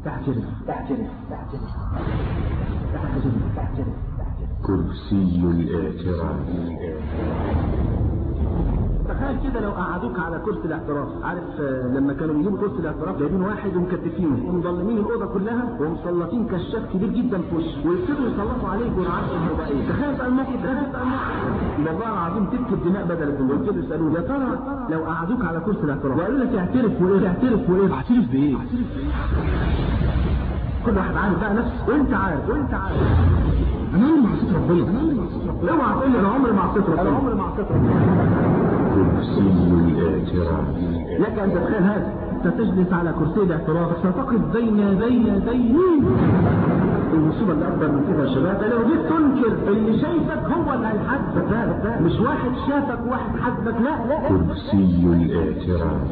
اعترف اعترف اعترف اعترف اعترف كرسي الاعتراف تخيل كده لو قعدوك على كرسي الاعتراف عارف آه، لما كانوا بيجيبوا كرسي الاعتراف جايبين واحد ومكتفينه ومظلمين الاوضه كلها ومسلطين كشاف كبير جدا في وشه ويبتدوا يسلطوا عليه جرعات كهربائيه تخيل بقى الموقف ده تخيل بقى الموقف ده والله العظيم تبكي الدماء بدل الدم ويبتدوا يسالوه يا ترى لو قعدوك على كرسي الاعتراف وقالوا لك اعترف وايه اعترف وايه اعترف بايه كل واحد عارف بقى نفسه وانت عارف وانت عارف انا عمري ما عصيت ربنا انا عمري ما عصيت ربنا اوعى تقول لي انا عمري ما عصيت ربنا انا عمري ما عصيت ربنا كرسي الاعتراف لك ان تتخيل هذا انت تجلس على كرسي الاعتراف ستقف بين يدي يدي المصيبه اللي اكبر من كده يا شباب ده لو جيت تنكر اللي شايفك هو اللي هيحاسبك لا لا مش واحد شافك واحد حاسبك لا لا كرسي الاعتراف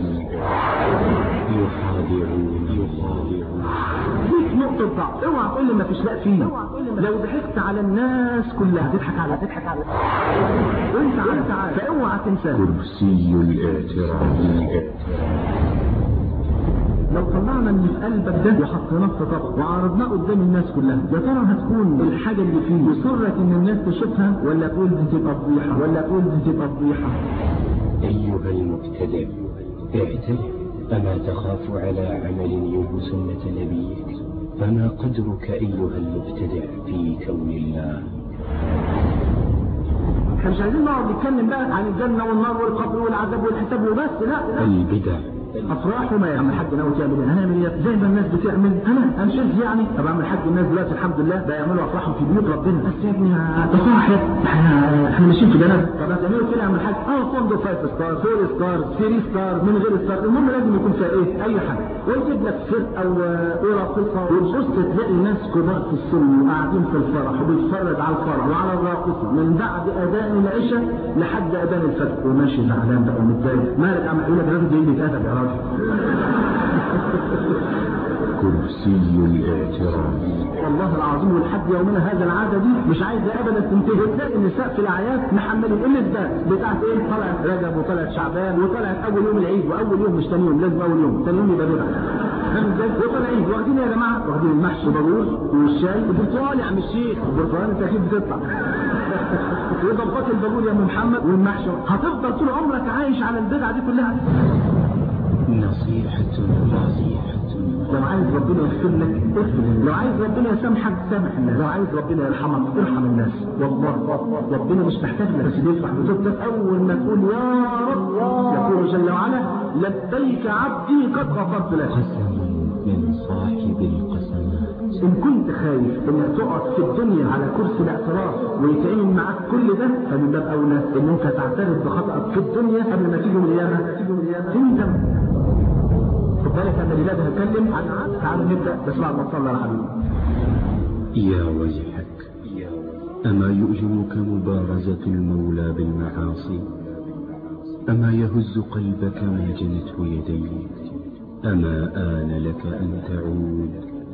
يخادعون يخادعون فيك نقطة ضعف اوعى تقول لي ما فيش لا فيه لو ضحكت على الناس كلها تضحك على تضحك على وانت عارف عارف فاوعى تنساه كرسي الاعتراف لو طلعنا اللي في قلبك ده وحطيناه في طبق وعرضناه قدام الناس كلها يا ترى هتكون الحاجة اللي فيه يسرك ان الناس تشوفها ولا تقول دي تبقى فضيحة ولا تقول دي تبقى فضيحة أيها المبتدع اعترف أما تخاف على عمل يلو سنة نبيك فما قدرك أيها المبتدع في كون الله احنا مش عايزين نقعد نتكلم بقى عن الجنة والنار والقبر والعذاب والحساب وبس لا لا البدع افراح وما يا عم الحاج ناوي تعمل ايه؟ هنعمل ايه؟ زي ما الناس بتعمل انا انشز يعني طب عم الحاج الناس دلوقتي الحمد لله بيعملوا افراحهم في بيوت ربنا بس يا ابني يا صاحب احنا احنا ماشيين في جنازه طب هتعملوا كده يا عم الحاج اه فندق فايف ستار فور ستار ثري ستار من غير ستار المهم لازم يكون فيها ايه؟ اي حاجه ويجيب لك فرقه وراقصه وتبص تلاقي ناس كبار في السن وقاعدين في الفرح وبيتفرج على الفرح وعلى الراقصه من بعد اذان العشاء لحد اذان الفجر وماشي زعلان بقى ومتضايق مالك عم يقول لك الراجل ده يجي يتقتل يا راجل كرسي الاعتراف والله العظيم ولحد يومنا هذا العاده دي مش عايزه ابدا تنتهي تلاقي النساء في الاعياد محملين النسبات بتاعت ايه طلعت رجب وطلعت شعبان وطلعت اول يوم العيد واول يوم مش ثاني يوم لازم اول يوم ثاني يوم يبقى بدعه فاهم ازاي؟ وطلع عيد واخدين يا جماعه واخدين المحشي بابور والشاي البرتقال يا عم الشيخ البرتقال انت اكيد بتطلع وضبط البابور يا ام محمد والمحشي هتفضل طول عمرك عايش على البدعه دي كلها نصيحة نصيحة لو عايز ربنا يغفر لك اغفر لو عايز ربنا يسامحك سامح الناس لو عايز ربنا يرحمك ارحم الناس والله ربنا مش محتاج لك بس بيفرح بزوجتك اول ما تقول يا رب يقول جل وعلا لبيك عبدي قد غفرت لك قسم من صاحب القسمات ان كنت خايف انك تقعد في الدنيا على كرسي الاعتراف ويتعمل معاك كل ده فمن باب اولى ان انت تعترف بخطأك في الدنيا قبل ما تيجي من القيامه تندم خد بالك انا دلوقتي هتكلم عن تعالوا نبدا بس بعد ما تصلي على حبيبي يا ويحك أما يؤلمك مبارزة المولى بالمعاصي أما يهز قلبك ما جنته يديه أما آن لك أن تعود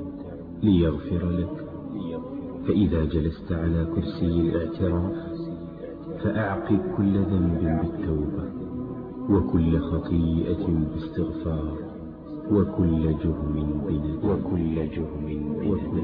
ليغفر لك فإذا جلست على كرسي الاعتراف فأعقب كل ذنب بالتوبة وكل خطيئة باستغفار وكل جرم بندم وكل جرم وكل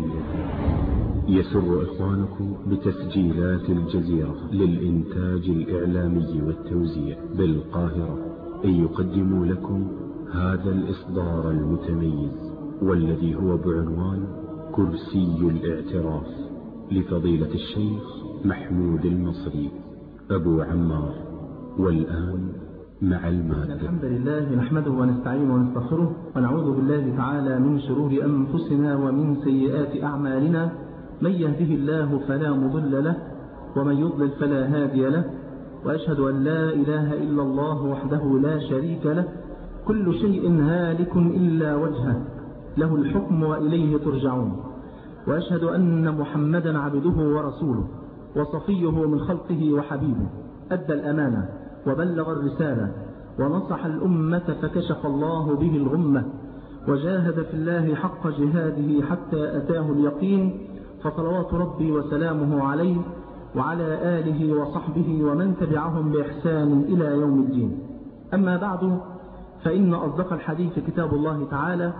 يسر إخوانكم بتسجيلات الجزيرة للإنتاج الإعلامي والتوزيع بالقاهرة أن يقدموا لكم هذا الإصدار المتميز والذي هو بعنوان كرسي الاعتراف لفضيلة الشيخ محمود المصري أبو عمار والآن مع المادة الحمد لله نحمده ونستعينه ونستغفره ونعوذ بالله تعالى من شرور أنفسنا ومن سيئات أعمالنا من يهده الله فلا مضل له ومن يضلل فلا هادي له وأشهد أن لا إله إلا الله وحده لا شريك له كل شيء هالك إلا وجهه له الحكم وإليه ترجعون وأشهد أن محمدا عبده ورسوله وصفيه من خلقه وحبيبه أدى الأمانة وبلغ الرسالة ونصح الأمة فكشف الله به الغمة وجاهد في الله حق جهاده حتى أتاه اليقين فصلوات ربي وسلامه عليه وعلى آله وصحبه ومن تبعهم بإحسان إلى يوم الدين أما بعد فإن أصدق الحديث كتاب الله تعالى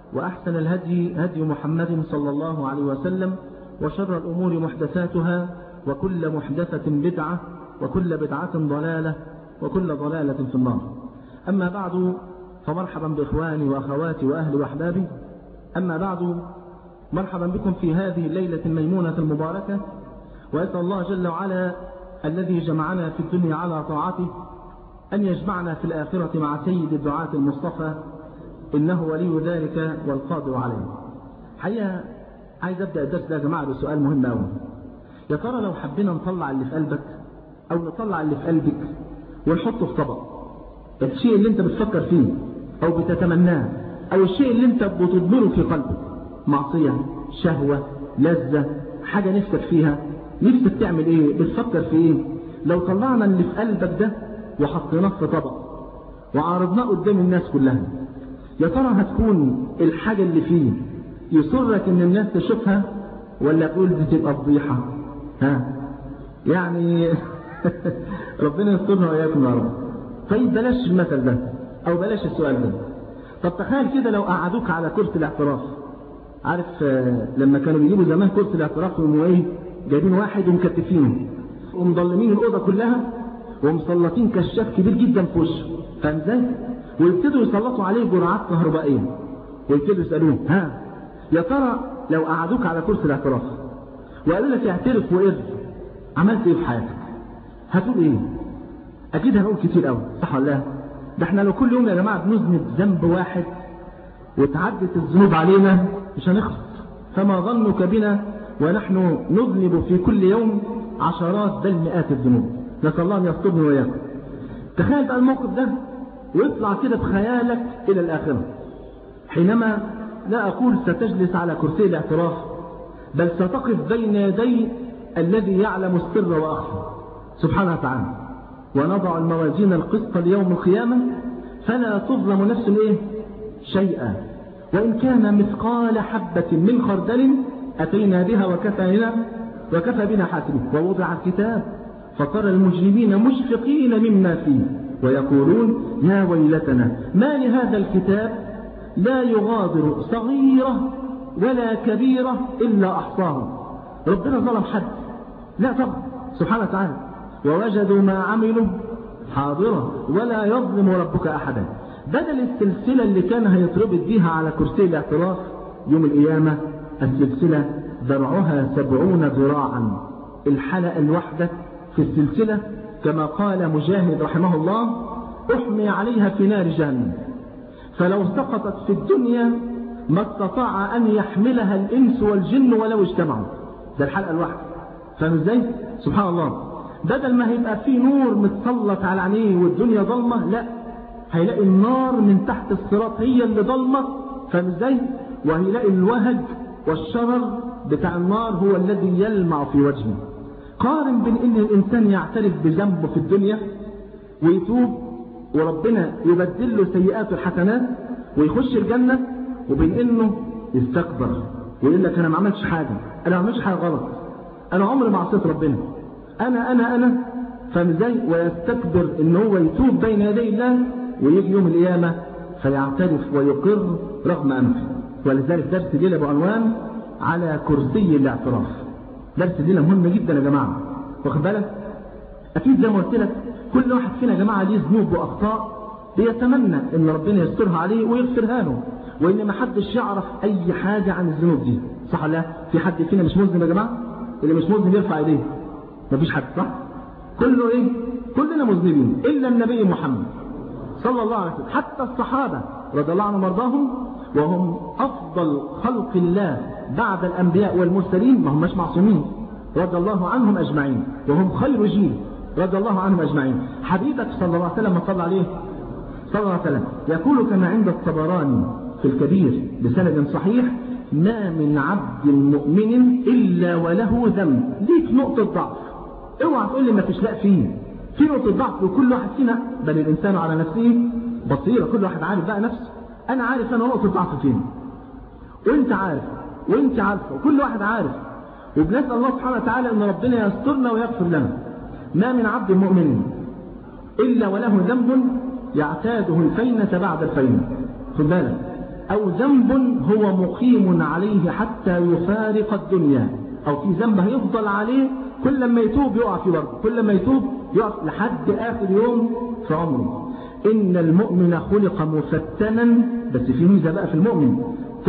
وأحسن الهدي هدي محمد صلى الله عليه وسلم وشر الأمور محدثاتها وكل محدثة بدعة وكل بدعة ضلالة وكل ضلالة في النار أما بعد فمرحبا بإخواني وأخواتي وأهلي وأحبابي أما بعد مرحبا بكم في هذه الليلة الميمونة المباركة وأسأل الله جل وعلا الذي جمعنا في الدنيا على طاعته أن يجمعنا في الآخرة مع سيد الدعاة المصطفى إنه ولي ذلك والقادر عليه حقيقة عايز أبدأ الدرس ده يا جماعة بسؤال مهم أوي يا ترى لو حبينا نطلع اللي في قلبك أو نطلع اللي في قلبك ونحطه في طبق الشيء اللي انت بتفكر فيه أو بتتمناه أو الشيء اللي انت بتضمره في قلبك معصية شهوة لذة حاجة نفسك فيها نفسك تعمل ايه بتفكر في ايه لو طلعنا اللي في قلبك ده وحطيناه في طبق وعرضناه قدام الناس كلها يا ترى هتكون الحاجة اللي فيه يسرك ان الناس تشوفها ولا تقول دي تبقى فضيحة ها يعني ربنا يسترنا وإياكم يا رب طيب بلاش المثل ده أو بلاش السؤال ده طب تخيل كده لو قعدوك على كرسي الاعتراف عارف لما كانوا بيجيبوا زمان كرسي الاعتراف وهم ايه جايبين واحد ومكتفينه ومضلمين الأوضة كلها ومسلطين كشاف كبير جدا في وشه فاهم ازاي؟ ويبتدوا يسلطوا عليه جرعات كهربائية ويبتدوا يسألوه ها يا ترى لو قعدوك على كرسي الاعتراف وقالوا لك اعترف وقر عملت ايه في حياتك هتقول ايه اكيد هنقول كتير قوي صح ولا لا ده احنا لو كل يوم يا جماعه بنذنب ذنب واحد وتعدت الذنوب علينا مش هنخلص فما ظنك بنا ونحن نذنب في كل يوم عشرات بل مئات الذنوب نسال الله ان يسترنا واياكم تخيل بقى الموقف ده ويطلع كده بخيالك الى الاخره حينما لا اقول ستجلس على كرسي الاعتراف بل ستقف بين يدي الذي يعلم السر واخفى سبحانه وتعالى ونضع الموازين القسط ليوم القيامة فلا تظلم نفس ايه شيئا وإن كان مثقال حبة من خردل أتينا بها وكفى بنا وكفى بنا حاسبين ووضع الكتاب فترى المجرمين مشفقين مما فيه ويقولون يا ويلتنا ما لهذا الكتاب لا يغادر صغيرة ولا كبيرة إلا أحصاها ربنا ظلم حد لا طبعا سبحانه وتعالى ووجدوا ما عملوا حاضرة ولا يظلم ربك أحدا بدل السلسلة اللي كان هيتربط بيها على كرسي الاعتراف يوم القيامة السلسلة درعها سبعون ذراعا الحلقة الواحدة في السلسلة كما قال مجاهد رحمه الله أحمي عليها في نار جهنم فلو سقطت في الدنيا ما استطاع أن يحملها الإنس والجن ولو اجتمعوا ده الحلقة الواحدة فاهم ازاي؟ سبحان الله بدل ما هيبقى في نور متسلط على عينيه والدنيا ضلمة لا هيلاقي النار من تحت الصراط هي اللي ضلمة فاهم ازاي؟ وهيلاقي الوهج والشرر بتاع النار هو الذي يلمع في وجهه قارن بين ان الانسان يعترف بذنبه في الدنيا ويتوب وربنا يبدل له سيئات الحسنات ويخش الجنة وبين انه يستكبر ويقول لك انا ما عملتش حاجة انا ما عملتش حاجة غلط انا عمري ما عصيت ربنا انا انا انا فاهم ازاي ويستكبر ان هو يتوب بين يدي الله ويجي يوم القيامة فيعترف ويقر رغم انفه ولذلك درس ليلة بعنوان على كرسي الاعتراف درس ليلة مهم جدا يا جماعة واخد بالك اكيد زي ما قلت لك كل واحد فينا يا جماعة ليه ذنوب واخطاء بيتمنى ان ربنا يسترها عليه ويغفرها له وان ما حدش يعرف اي حاجة عن الذنوب دي صح ولا في حد فينا مش مذنب يا جماعة اللي مش مذنب يرفع ايديه مفيش حد صح كله ايه كلنا مذنبين الا النبي محمد صلى الله عليه وسلم حتى الصحابة رضي الله عنهم وارضاهم وهم افضل خلق الله بعد الانبياء والمرسلين ما هماش معصومين رضي الله عنهم اجمعين وهم خير جيل رضي الله عنهم اجمعين حبيبك صلى الله عليه وسلم صلى عليه صلى الله عليه وسلم يقول كما عند الطبراني في الكبير بسند صحيح ما من عبد مؤمن الا وله ذنب ليك نقطه ضعف اوعى تقول لي ما فيش لا فيه في نقطه ضعف وكل واحد فينا بل الانسان على نفسه بصيره كل واحد عارف بقى نفسه انا عارف انا نقطه ضعف فين وانت عارف وانت عارفه وكل واحد عارف وبنسال الله سبحانه وتعالى ان ربنا يسترنا ويغفر لنا ما من عبد مؤمن الا وله ذنب يعتاده الفينة بعد الفينة خد بالك أو ذنب هو مقيم عليه حتى يفارق الدنيا أو في ذنب هيفضل عليه كل ما يتوب يقع في برضه كل ما يتوب يقع لحد آخر يوم في عمره إن المؤمن خلق مفتنا بس في ميزة بقى في المؤمن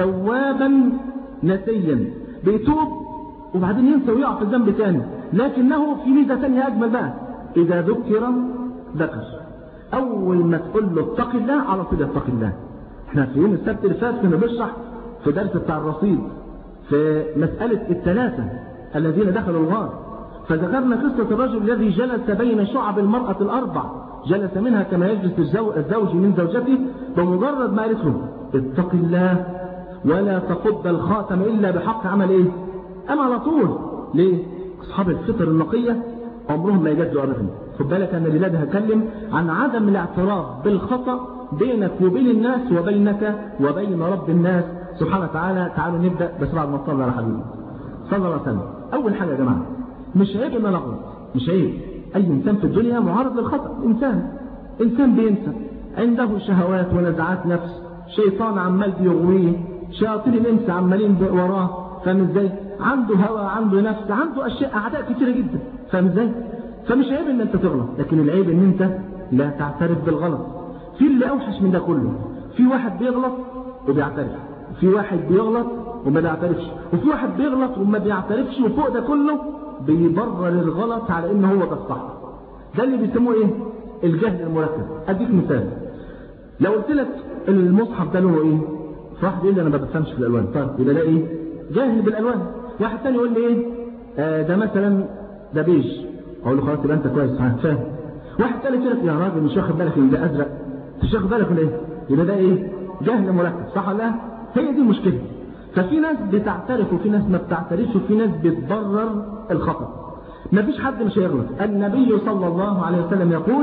توابا نسيا بيتوب وبعدين ينسى ويقع في الذنب تاني لكنه في ميزة تانية أجمل بقى إذا ذكر ذكر أول ما تقول له اتق الله على طول يتق الله احنا في يوم السبت اللي فات كنا بنشرح في درس بتاع الرصيد في مسألة الثلاثة الذين دخلوا الغار فذكرنا قصة الرجل الذي جلس بين شعب المرأة الأربع جلس منها كما يجلس الزوج من زوجته بمجرد ما قالت له اتق الله ولا تفض الخاتم إلا بحق عمل إيه؟ أما على طول ليه؟ أصحاب الفطر النقية عمرهم ما يجدوا أبدا خد بالك أنا الليلة ده هتكلم عن عدم الاعتراف بالخطأ بينك وبين الناس وبينك وبين رب الناس سبحانه وتعالى تعالوا نبدأ بس بعد ما صلى على حبيبي صلى الله عليه وسلم أول حاجة يا جماعة مش عيب إن أنا أغلط مش عيب أي إنسان في الدنيا معرض للخطأ إنسان إنسان بينسى عنده شهوات ونزعات نفس شيطان عمال بيغويه شياطين الإنس عمالين وراه فاهم ازاي؟ عنده هوى عنده نفس عنده أشياء أعداء كتيرة جدا فاهم ازاي؟ فمش عيب إن أنت تغلط لكن العيب إن أنت لا تعترف بالغلط في اللي أوحش من ده كله في واحد بيغلط وبيعترف في واحد بيغلط وما بيعترفش وفي واحد بيغلط وما بيعترفش وفوق ده كله بيبرر الغلط على ان هو ده الصح ده اللي بيسموه ايه الجهل المركب اديك مثال لو قلت لك المصحف ده لونه ايه فواحد يقول لي انا ما بفهمش في الالوان طيب يبقى ده ايه جاهل بالالوان واحد ثاني يقول لي ايه آه ده مثلا ده بيج اقول له خلاص يبقى انت كويس فاهم واحد ثالث يقول لك يا راجل مش واخد بالك ان ده ازرق مش واخد بالك من ايه يبقى ده ايه جهل مركب صح ولا لا هي دي المشكله ففي ناس بتعترف وفي ناس ما بتعترفش وفي ناس بتبرر الخطأ ما فيش حد مش هيغلط النبي صلى الله عليه وسلم يقول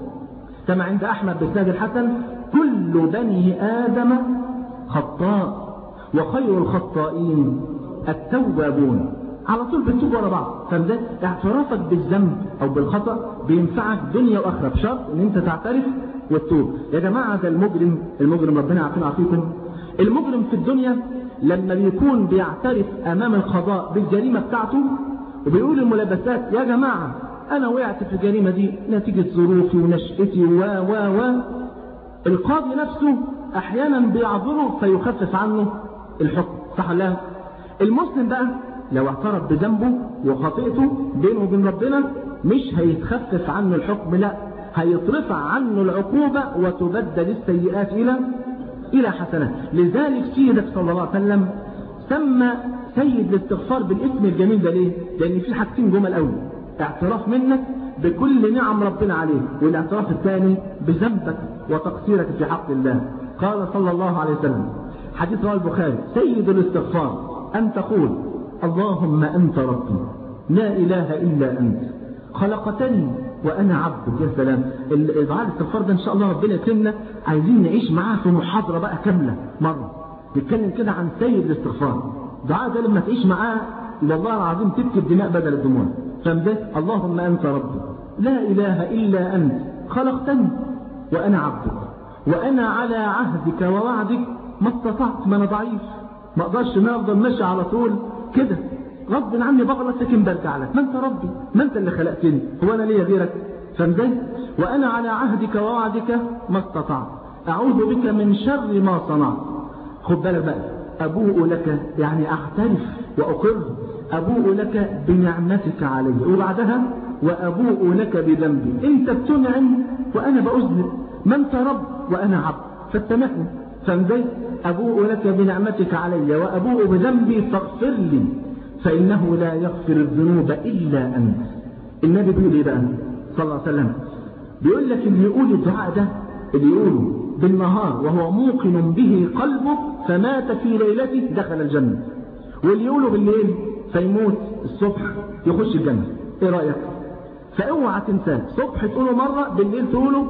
كما عند أحمد بسناد الحسن كل بني آدم خطاء وخير الخطائين التوابون على طول بتتوب ورا بعض فده اعترافك بالذنب او بالخطا بينفعك دنيا واخره بشرط ان انت تعترف وتتوب يا جماعه ده المجرم المجرم ربنا يعافينا ويعافيكم المجرم في الدنيا لما بيكون بيعترف امام القضاء بالجريمه بتاعته وبيقول الملابسات يا جماعه انا وقعت في الجريمه دي نتيجه ظروفي ونشأتي و و و القاضي نفسه احيانا بيعذره فيخفف عنه الحكم صح لا المسلم بقى لو اعترف بذنبه وخطيئته بينه وبين ربنا مش هيتخفف عنه الحكم لا هيترفع عنه العقوبة وتبدل السيئات إلى إلى حسنات لذلك سيدك صلى الله عليه وسلم سمى سيد الاستغفار بالاسم الجميل ده ليه؟ لأن في حاجتين جمل قوي اعتراف منك بكل نعم ربنا عليك والاعتراف الثاني بذنبك وتقصيرك في حق الله قال صلى الله عليه وسلم حديث رواه البخاري سيد الاستغفار أن تقول اللهم أنت ربي لا إله إلا أنت خلقتني وأنا عبدك يا سلام الدعاء الاستغفار ده إن شاء الله ربنا يكرمنا عايزين نعيش معاه في محاضرة بقى كاملة مرة نتكلم كده عن سيد الاستغفار الدعاء ده لما تعيش معاه والله العظيم تبكي الدماء بدل الدموع فاهم ده اللهم أنت ربي لا إله إلا أنت خلقتني وأنا عبدك وأنا على عهدك ووعدك ما استطعت ما أنا ضعيف ما اقدرش ان افضل ماشي على طول كده غصب عني بغلط لكن برجع لك ما انت ربي ما انت اللي خلقتني هو انا ليا غيرك فاهم وانا على عهدك ووعدك ما استطعت اعوذ بك من شر ما صنعت خد بالك بقى ابوء لك يعني اعترف واقر ابوء لك بنعمتك علي وبعدها وابوء لك بذنبي انت بتنعم وانا باذنب ما انت رب وانا عبد فاستمعني فاهم أبوء لك بنعمتك علي وأبوء بذنبي فاغفر لي فإنه لا يغفر الذنوب إلا أنت النبي بيقول إيه بقى صلى الله عليه وسلم بيقول لك اللي يقول الدعاء ده اللي يقوله بالنهار وهو موقن به قلبه فمات في ليلته دخل الجنة واللي يقوله بالليل فيموت الصبح يخش الجنة ايه رأيك فاوعى تنساه صبح تقوله مرة بالليل تقوله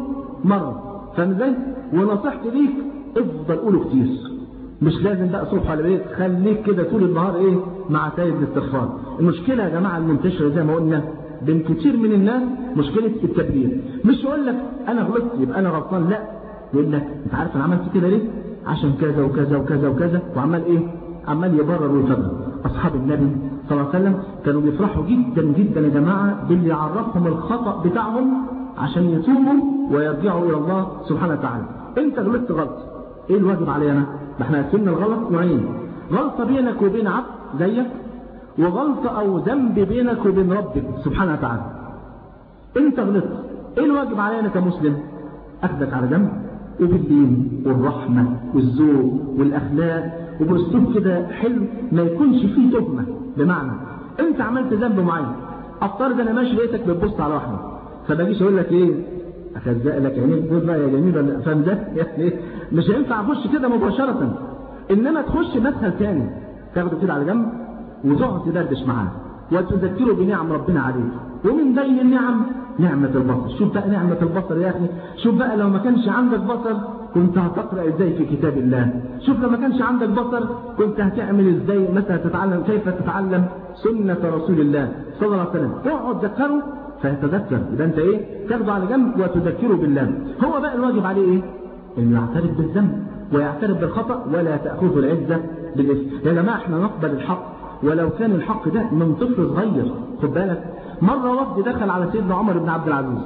مرة فاهم ازاي ونصيحتي ليك افضل قوله كتير مش لازم بقى صبح ولا بالليل خليك كده طول النهار ايه مع سيد الاستغفار المشكله يا جماعه المنتشره زي ما قلنا بين كتير من الناس مشكله التبرير مش يقول لك انا غلطت يبقى انا غلطان لا يقول لك انت عارف انا عملت كده ليه عشان كذا وكذا وكذا وكذا وعمال ايه عمال يبرر ويفرر اصحاب النبي صلى الله عليه وسلم كانوا بيفرحوا جدا جدا يا جماعه باللي يعرفهم الخطا بتاعهم عشان يتوبوا ويرجعوا الى الله سبحانه وتعالى انت غلطت غلط ايه الواجب علينا ما احنا قسمنا الغلط نوعين غلطه بينك وبين عبد زيك وغلطه او ذنب بينك وبين ربك سبحانه وتعالى انت غلطت ايه الواجب علينا كمسلم اخذك على جنب وبالدين والرحمة والذوق والأخلاق وبأسلوب كده حلو ما يكونش فيه تهمة بمعنى أنت عملت ذنب معين أفترض أنا ماشي لقيتك بتبص على واحدة فبجيش أقول لك إيه أخزق لك عينيك خد بقى يا جميل ولا فاهم ده؟ يعني مش هينفع أخش كده مباشرة إنما تخش مدخل تاني تاخده كده على جنب وتقعد تدردش معاه وتذكره بنعم ربنا عليك ومن بين النعم نعمة البصر شوف بقى نعمة البصر يا أخي شوف بقى لو ما كانش عندك بصر كنت هتقرأ ازاي في كتاب الله شوف لو ما كانش عندك بصر كنت هتعمل ازاي مثلا تتعلم كيف تتعلم سنة رسول الله صلى الله عليه وسلم اقعد ذكره فيتذكر يبقى انت ايه تاخده على جنب وتذكره بالله هو بقى الواجب عليه ايه انه يعترف بالذنب ويعترف بالخطأ ولا تأخذه العزة بالإثم يا جماعة احنا نقبل الحق ولو كان الحق ده من طفل صغير خد بالك مرة وفد دخل على سيدنا عمر بن عبد العزيز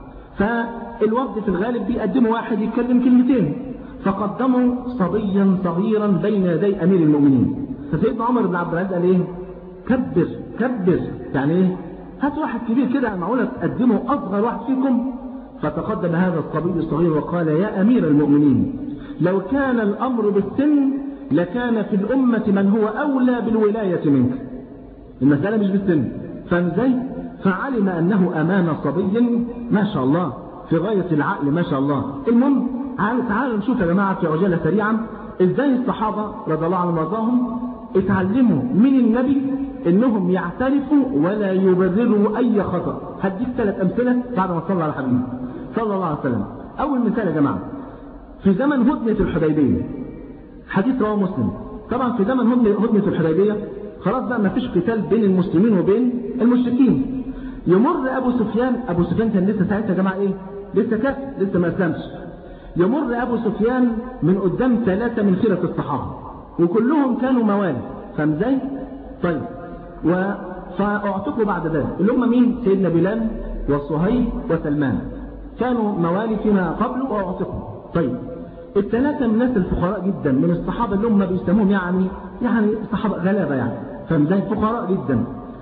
فالوفد في الغالب بيقدموا واحد يتكلم كلمتين فقدموا صبيا صغيرا بين يدي أمير المؤمنين فسيدنا عمر بن عبد العزيز قال ايه كبر كبر يعني ايه هات واحد كبير كده معقولة تقدمه أصغر واحد فيكم فتقدم هذا الصبي الصغير وقال يا أمير المؤمنين لو كان الأمر بالسن لكان في الأمة من هو أولى بالولاية منك المسألة مش بالسن فاهم ازاي؟ فعلم أنه أمام صبي ما شاء الله في غاية العقل ما شاء الله المهم تعالوا نشوف يا جماعة في عجالة سريعا ازاي الصحابة رضي الله عنهم وارضاهم اتعلموا من النبي انهم يعترفوا ولا يبرروا اي خطأ هديك ثلاث امثلة بعد ما صلى على حبيبي صلى الله عليه وسلم اول مثال يا جماعة في زمن هدنة الحديبية حديث رواه مسلم طبعا في زمن هدنة الحديبية خلاص بقى ما فيش قتال بين المسلمين وبين المشركين يمر ابو سفيان ابو سفيان كان لسه ساعتها يا جماعه ايه لسه كافر لسه ما اسلمش يمر ابو سفيان من قدام ثلاثه من خيره الصحابه وكلهم كانوا موالي فاهم ازاي طيب و فاعتقوا بعد ذلك اللي هم مين سيدنا بلال وصهيب وسلمان كانوا موالي فيما قبل واعتقوا طيب الثلاثة من الناس الفقراء جدا من الصحابة اللي هم بيسموهم يعني يعني صحابة غلابة يعني فاهم ازاي فقراء جدا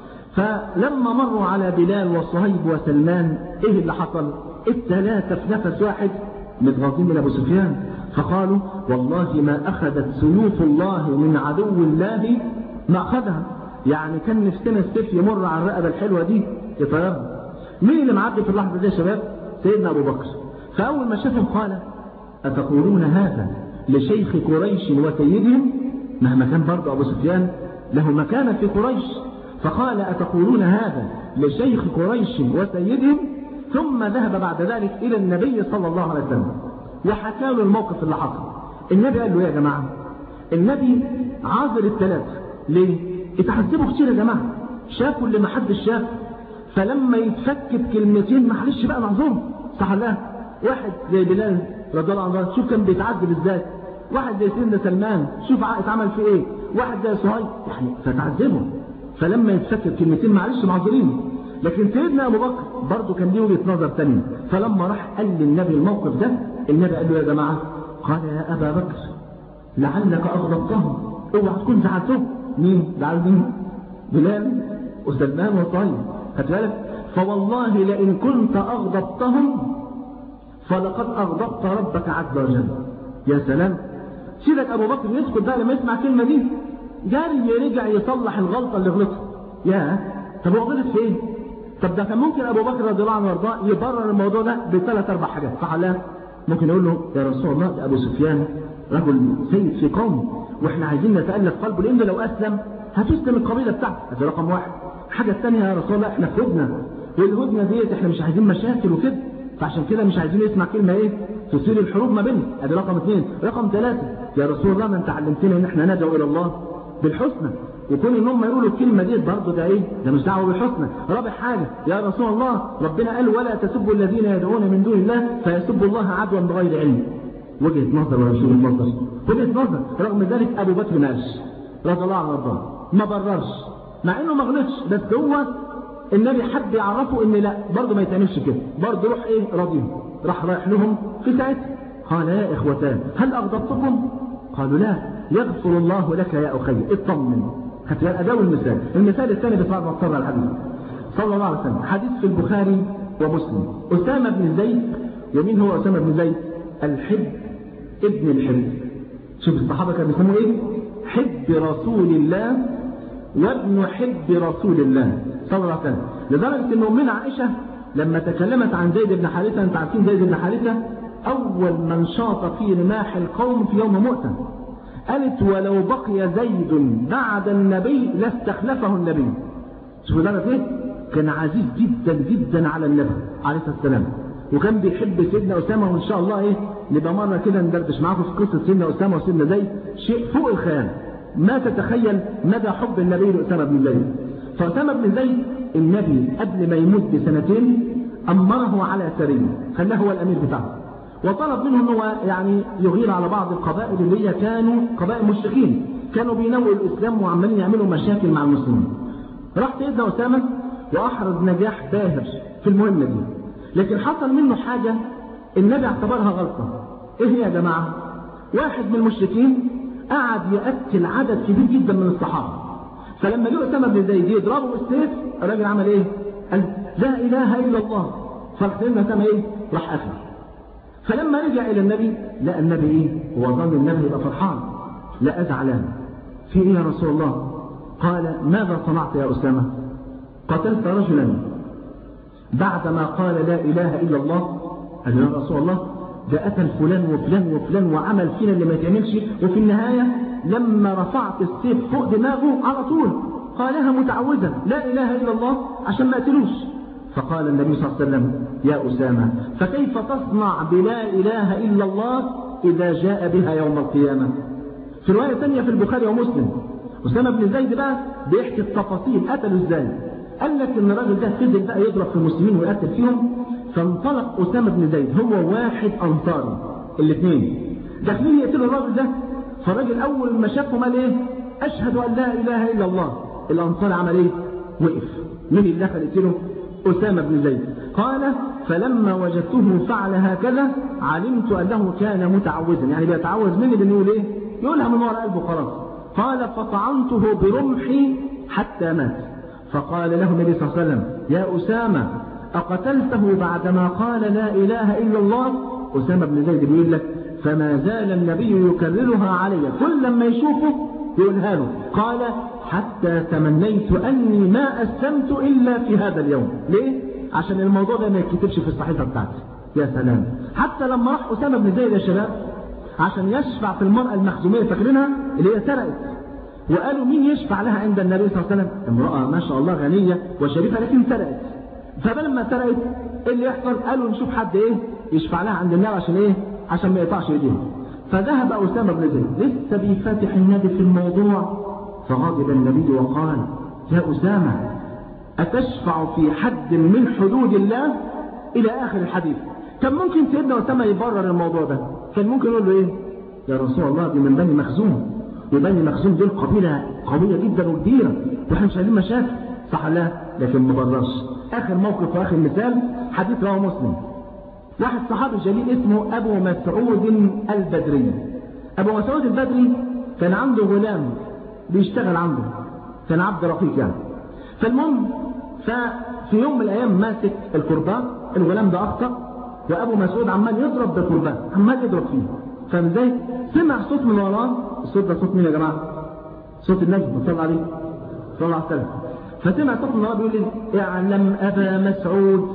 فلما مروا على بلال وصهيب وسلمان ايه اللي حصل الثلاثة في نفس واحد متغاظين من ابو سفيان فقالوا والله ما اخذت سيوف الله من عدو الله ما اخذها يعني كان نفسنا السيف يمر على الرقبة الحلوة دي يطيرها مين اللي معدي في اللحظة دي يا شباب سيدنا ابو بكر فاول ما شافهم قال أتقولون هذا لشيخ قريش وسيدهم مهما كان برضه أبو سفيان له مكانة في قريش فقال أتقولون هذا لشيخ قريش وسيدهم ثم ذهب بعد ذلك إلى النبي صلى الله عليه وسلم وحكى له الموقف اللي حصل النبي قال له يا جماعة النبي عاذر الثلاثة ليه؟ اتعذبوا كتير يا جماعة شافوا اللي ما حدش شاف فلما يتفك بكلمتين معلش بقى معذور صح لا واحد زي بلال رضي الله عنه شوف كان بيتعذب ازاي واحد زي سيدنا سلمان شوف اتعمل فيه ايه واحد زي صهيب يعني فتعذبه فلما يتفكر كلمتين معلش معذورين لكن سيدنا ابو بكر برضه كان ليه وجهه نظر ثانيه فلما راح قال للنبي الموقف ده النبي قال له يا جماعه قال يا ابا بكر لعلك اغضبتهم اوعى تكون زعلتهم مين زعل مين بلال وسلمان وصهيب خدت بالك فوالله لئن كنت اغضبتهم فلقد أغضبت ربك عز وجل يا سلام سيدك أبو بكر يسكت بقى لما يسمع الكلمة دي جاري رجع يصلح الغلطة اللي غلطها يا طب هو غلط فين طب ده كان ممكن أبو بكر رضي الله عنه وارضاه يبرر الموضوع ده بثلاث أربع حاجات صح لا ممكن يقول له يا رسول الله ده أبو سفيان رجل سيد في قوم واحنا عايزين نتألف قلبه لأنه لو أسلم هتسلم القبيلة بتاعته هذا رقم واحد الحاجة الثانية يا رسول الله احنا في هدنة والهدنة ديت احنا مش عايزين مشاكل وكده فعشان كده مش عايزين نسمع كلمة ايه تصير الحروب ما بيننا ادي رقم اثنين رقم ثلاثة يا رسول الله ما انت علمتنا ان احنا ندعو الى الله بالحسنى وكون ان هم يقولوا الكلمة دي برضه ده ايه ده مش دعوة بالحسنى رابع حاجة يا رسول الله ربنا قال ولا تسبوا الذين يدعون من دون الله فيسبوا الله عدوا بغير علم وجهة نظر ولا شو نظر وجهة نظر رغم ذلك أبو بكر ماشي رضي الله عنه وارضاه ما بررش مع انه ما غلطش بس هو النبي حب يعرفه ان لا برضه ما يتعملش كده برضه روح ايه راضيهم راح رايح لهم في ساعتها قال يا اخوتان هل اغضبتكم قالوا لا يغفر الله لك يا اخي اطمن حتى اداء المثال المثال الثاني بصعب مضطر الحديث صلى الله عليه وسلم حديث في البخاري ومسلم اسامه بن زيد ومين هو اسامه بن زيد الحب ابن الحب شوف الصحابه كانوا بيسموه ايه حب رسول الله وابن حب رسول الله صلى الله عليه وسلم لدرجة ان امنا عائشة لما تكلمت عن زيد بن حارثة انت عارفين زيد بن حارثة اول من شاط في رماح القوم في يوم مؤتة قالت ولو بقي زيد بعد النبي لاستخلفه النبي شوفوا درجة ايه كان عزيز جدا جدا على النبي عليه الصلاة والسلام وكان بيحب سيدنا أسامة وإن شاء الله إيه نبقى مرة كده ندردش معاكم في قصة سيدنا أسامة وسيدنا زيد شيء فوق الخيال ما تتخيل مدى حب النبي لأسامة بن زيد فأسامة بن زيد النبي قبل ما يموت بسنتين أمره على سرية خلاه هو الأمير بتاعه وطلب منه أنه يعني يغير على بعض القبائل اللي هي كانوا قبائل مشركين كانوا بينووا الإسلام وعمالين يعملوا مشاكل مع المسلمين راح سيدنا أسامة وأحرز نجاح باهر في المهمة دي لكن حصل منه حاجة النبي اعتبرها غلطة ايه هي يا جماعة واحد من المشركين قعد يقتل عدد كبير جدا من الصحابة فلما جه أسامة بن زيد يضربه بالسيف الراجل عمل ايه قال لا اله الا الله فسيدنا أسامة ايه راح قتل فلما رجع الى النبي لقى النبي ايه هو ظن النبي يبقى فرحان لا زعلان في ايه يا رسول الله قال ماذا صنعت يا أسامة قتلت رجلا بعدما قال لا إله إلا الله قال يا رسول الله ده قتل فلان وفلان وفلان وعمل فينا اللي ما يتعملش وفي النهاية لما رفعت السيف فوق دماغه على طول قالها متعوذا لا إله إلا الله عشان ما قتلوش فقال النبي صلى الله عليه وسلم يا أسامة فكيف تصنع بلا إله إلا الله إذا جاء بها يوم القيامة في رواية ثانية في البخاري ومسلم أسامة بن زيد بقى بيحكي التفاصيل قتلوا ازاي قال لك ان الراجل ده فضل بقى يضرب في المسلمين ويقتل فيهم فانطلق أسامة بن زيد هو واحد أنصاري الاثنين داخلين يقتلوا الراجل ده فالراجل أول ما شافهم قال إيه أشهد أن لا إله إلا الله الأنصار عمل إيه وقف مين اللي دخل يقتله أسامة بن زيد قال فلما وجدته فعل هكذا علمت أنه كان متعوذا يعني بيتعوذ مني بأنه يقول إيه يقولها من وراء قلبه خلاص قال فطعنته برمحي حتى مات فقال له النبي صلى الله عليه وسلم يا أسامة أقتلته بعدما قال لا إله إلا الله أسامة بن زيد بيقول لك فما زال النبي يكررها علي كل لما يشوفه يقولها له قال حتى تمنيت أني ما أسلمت إلا في هذا اليوم ليه؟ عشان الموضوع ده ما يتكتبش في الصحيفة بتاعتي يا سلام حتى لما راح أسامة بن زيد يا شباب عشان يشفع في المرأة المخزومية فاكرينها اللي هي سرقت وقالوا مين يشفع لها عند النبي صلى الله عليه وسلم امرأة ما شاء الله غنية وشريفة لكن سرقت فلما سرقت ايه اللي يحصل قالوا نشوف حد ايه يشفع لها عند النبي عشان ايه عشان ما يقطعش ايديها فذهب أسامة بن زيد لسه بيفاتح النبي في الموضوع فغضب النبي وقال يا أسامة أتشفع في حد من حدود الله إلى آخر الحديث كان ممكن سيدنا أسامة يبرر الموضوع ده كان ممكن يقول له إيه يا رسول الله دي من بني مخزوم وبني مخزوم دول قبيلة قوية جدا وكبيرة واحنا مش عايزين مشاكل صح لا لكن ما بررش آخر موقف وآخر مثال حديث رواه مسلم واحد صحابي جليل اسمه أبو مسعود البدري أبو مسعود البدري كان عنده غلام بيشتغل عنده كان عبد رقيق يعني فالمهم ففي يوم من الأيام ماسك الكرباج الغلام ده أخطأ وأبو مسعود عمال يضرب بالكرباج عمال يضرب فيه فاهم ازاي؟ سمع صوت من وراه الصوت ده صوت مين يا جماعة؟ صوت النجم صلى عليه صلى الله عليه وسلم فسمع صوت من وراه بيقول لي اعلم أبا مسعود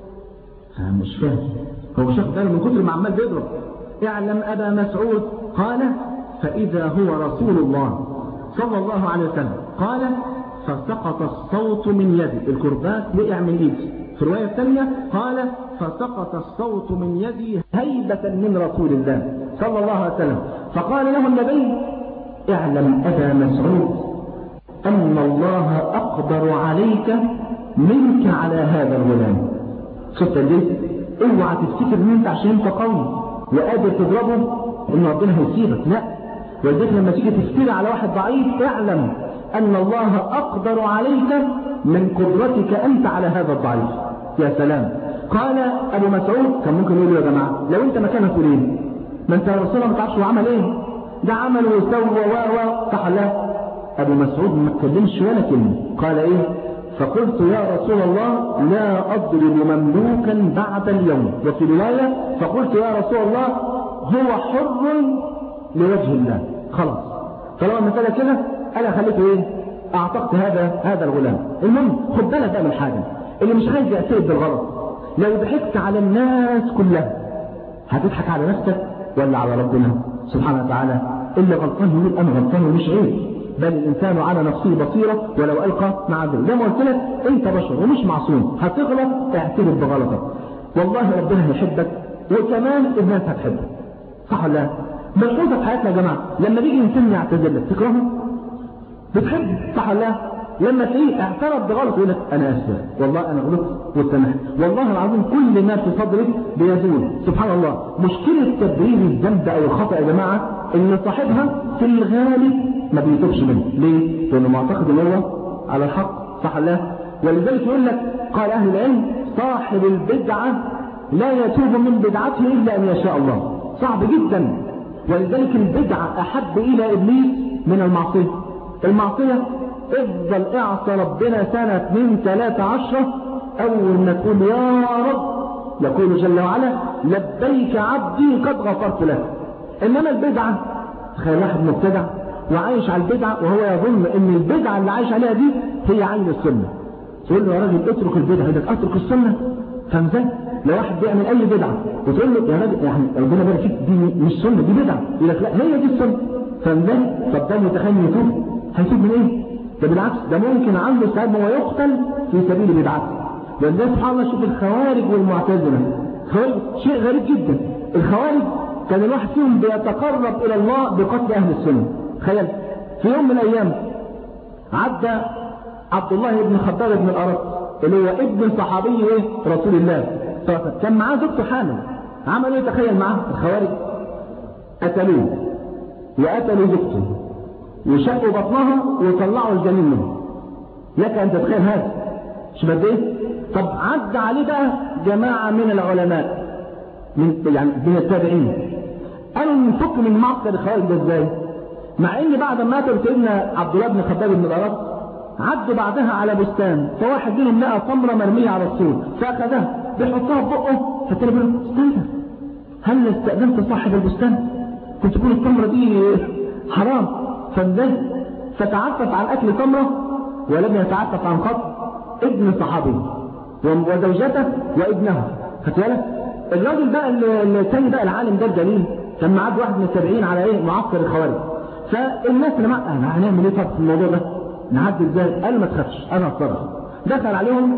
مش فاهم هو شاف باله من كتر ما عمال بيضرب اعلم أبا مسعود قال فإذا هو رسول الله صلى الله عليه وسلم قال فسقط الصوت من يدي الكرباج وقع من ايدي في الرواية الثانية قال فسقط الصوت من يدي هيبة من رسول الله صلى الله عليه وسلم فقال له النبي اعلم أبا مسعود أن الله أقدر عليك منك على هذا الغلام شفت ليه اوعى تفتكر ان انت عشان انت قوي وقادر تضربه ان ربنا هيسيبك لا ولذلك لما تيجي تفتري على واحد ضعيف اعلم أن الله أقدر عليك من قدرتك أنت على هذا الضعيف يا سلام قال أبو مسعود كان ممكن يقول له يا جماعة لو أنت مكانه تقول إيه ما أنت رسول الله ما تعرفش هو عمل إيه ده عمل وسوى و و صح لا أبو مسعود ما اتكلمش ولا كلمة قال إيه فقلت يا رسول الله لا أضرب مملوكا بعد اليوم وفي رواية فقلت يا رسول الله هو حر لوجه الله خلاص طالما المسألة كده أنا خليته إيه أعتقت هذا هذا الغلام المهم خد بالك بقى من حاجة اللي مش عايز يعترف بالغلط لو ضحكت على الناس كلها هتضحك على نفسك ولا على ربنا سبحانه وتعالى اللي غلطان يقول أنا غلطان ومش عيب بل الإنسان على نفسه بصيرة ولو ألقى مع ذلك زي ما قلت لك أنت بشر ومش معصوم هتغلط اعترف بغلطك والله ربنا هيحبك وكمان الناس هتحبك صح ولا لا؟ ملحوظة في حياتنا يا جماعة لما بيجي إنسان يعتذر لك تكرهه بتحبه صح ولا لا؟ لما تلاقيه اعترف بغلط يقول لك انا اسف والله انا غلطت وسامحت والله العظيم كل ما في صدرك بيزول سبحان الله مشكله تبرير الذنب او الخطا يا جماعه ان صاحبها في الغالب ما بيتوبش منه ليه لانه معتقد ان هو على الحق صح ولا لا ولذلك يقول لك قال اهل العلم صاحب البدعه لا يتوب من بدعته الا ان يشاء الله صعب جدا ولذلك البدعه احب الى ابليس من المعصيه المعصيه افضل اعصى ربنا سنة اثنين ثلاثة عشرة اول ما تقول يا رب يقول جل وعلا لبيك عبدي قد غفرت لك انما البدعة تخيل واحد مبتدع وعايش على البدعة وهو يظن ان البدعة اللي عايش عليها دي هي عين السنة تقول له يا راجل اترك البدعة يقول اترك السنة فاهم ازاي؟ لو واحد بيعمل اي بدعة وتقول له يا راجل يعني ربنا بارك فيك دي مش سنة دي بدعة يقول لك لا هي دي السنة فاهم ازاي؟ طب ده متخيل يتوب هيتوب من ايه؟ ده بالعكس ده ممكن عنده سبب هو يقتل في سبيل بدعته لان ده سبحان الله شوف الخوارج والمعتزله خوارج شيء غريب جدا الخوارج كان الواحد فيهم بيتقرب الى الله بقتل اهل السنه تخيل في يوم من الايام عدى عبد الله بن خباب بن الارط اللي هو ابن صحابي ايه رسول الله كان معاه زوجته حامل عملوا ايه تخيل معاه الخوارج قتلوه وقتلوا زوجته وشقوا بطنها وطلعوا الجنين منه لك ان تتخيل هذا مش قد ايه طب عدى عليه بقى جماعه من العلماء من يعني من التابعين قالوا نفك من معسكر الخوارج ده ازاي مع ان بعد ما مات سيدنا عبد الله بن خباب بن الارط عدوا بعدها على بستان فواحد منهم لقى تمره مرميه على السور فاخذها بيحطها في بقه فالتاني بيقول له استنى هل استاذنت صاحب البستان كنت تقول التمره دي حرام فازاي فتعفف عن اكل تمره ولم يتعفف عن خط ابن صحابي وزوجته وابنها خدت بالك الراجل بقى الثاني بقى العالم ده الجليل كان معاه واحد من التابعين على ايه معسكر الخوارج فالناس اللي معاه انا هنعمل ايه طب في الموضوع ده نعدي ازاي قال ما تخافش انا هتصرف دخل عليهم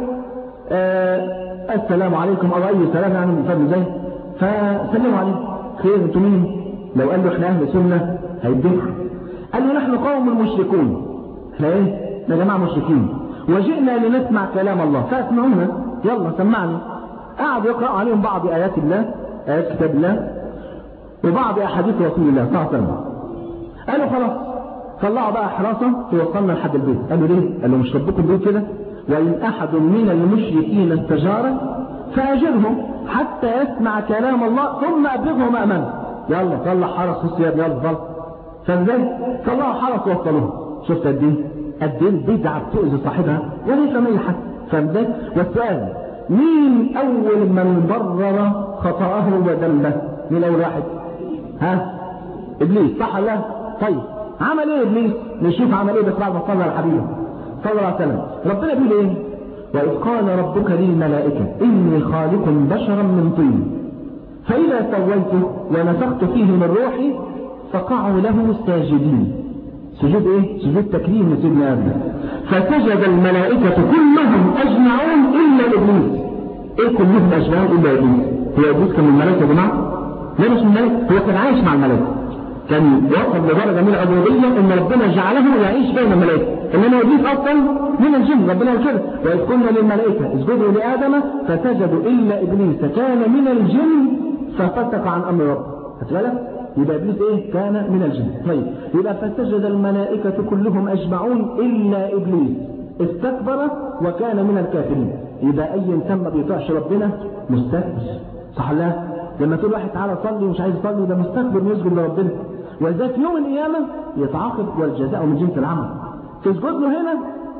آه السلام عليكم او اي سلام يعني فاهم ازاي فسلموا عليه خير انتوا مين لو قال له احنا اهل سنه هيديكم قال له نحن قوم مشركون احنا ايه يا جماعه مشركين وجئنا لنسمع كلام الله فاسمعونا يلا سمعني قعدوا يقرأوا عليهم بعض آيات الله آيات كتاب الله وبعض أحاديث رسول الله صلى الله عليه وسلم قالوا خلاص طلعوا بقى حراسة توصلنا لحد البيت قالوا ليه؟ قالوا مش ربكم بيت كده وإن أحد من المشركين استجارك فأجره حتى يسمع كلام الله ثم أبلغه مأمنه يلا طلع حرس في الثياب يلا طلع فازاي طلعوا حرس وصلوه شفت قد ايه قد ايه البدعه بتؤذي صاحبها وليس من حد فازاي والسؤال مين اول من برر خطاه وذنبه من اول واحد ها ابليس صح ولا طيب عمل ايه ابليس نشوف عمل ايه بس بعد ما صلى على حبيبه صلى الله عليه وسلم ربنا بيقول ايه واذ قال ربك للملائكه اني خالق بشرا من طين فاذا سويته ونفخت فيه من روحي فقعوا له ساجدين سجود ايه سجود تكريم لسيدنا ادم فسجد الملائكه كلهم اجمعون الا ابليس ايه كلهم اجمعون الا ابليس هو ابليس كان من الملائكه يا جماعه لا مش من الملائكه هو كان عايش مع الملائكه كان وصل لدرجه من العبوديه ان ربنا جعله يعيش بين الملائكه انما ابليس اصلا من الجن ربنا قال كده واذ قلنا للملائكه اسجدوا لادم فسجدوا الا ابليس كان من الجن ففسق عن امر ربه خدت بالك يبقى ابليس ايه كان من الجن طيب يبقى فسجد الملائكه كلهم اجمعون الا ابليس استكبر وكان من الكافرين يبقى اي انسان ما بيطيعش ربنا مستكبر صح لا لما تقول واحد تعالى صلي ومش عايز يصلي ده مستكبر يسجد لربنا ولذلك يوم القيامه يتعاقب والجزاء من جنس العمل تسجد له هنا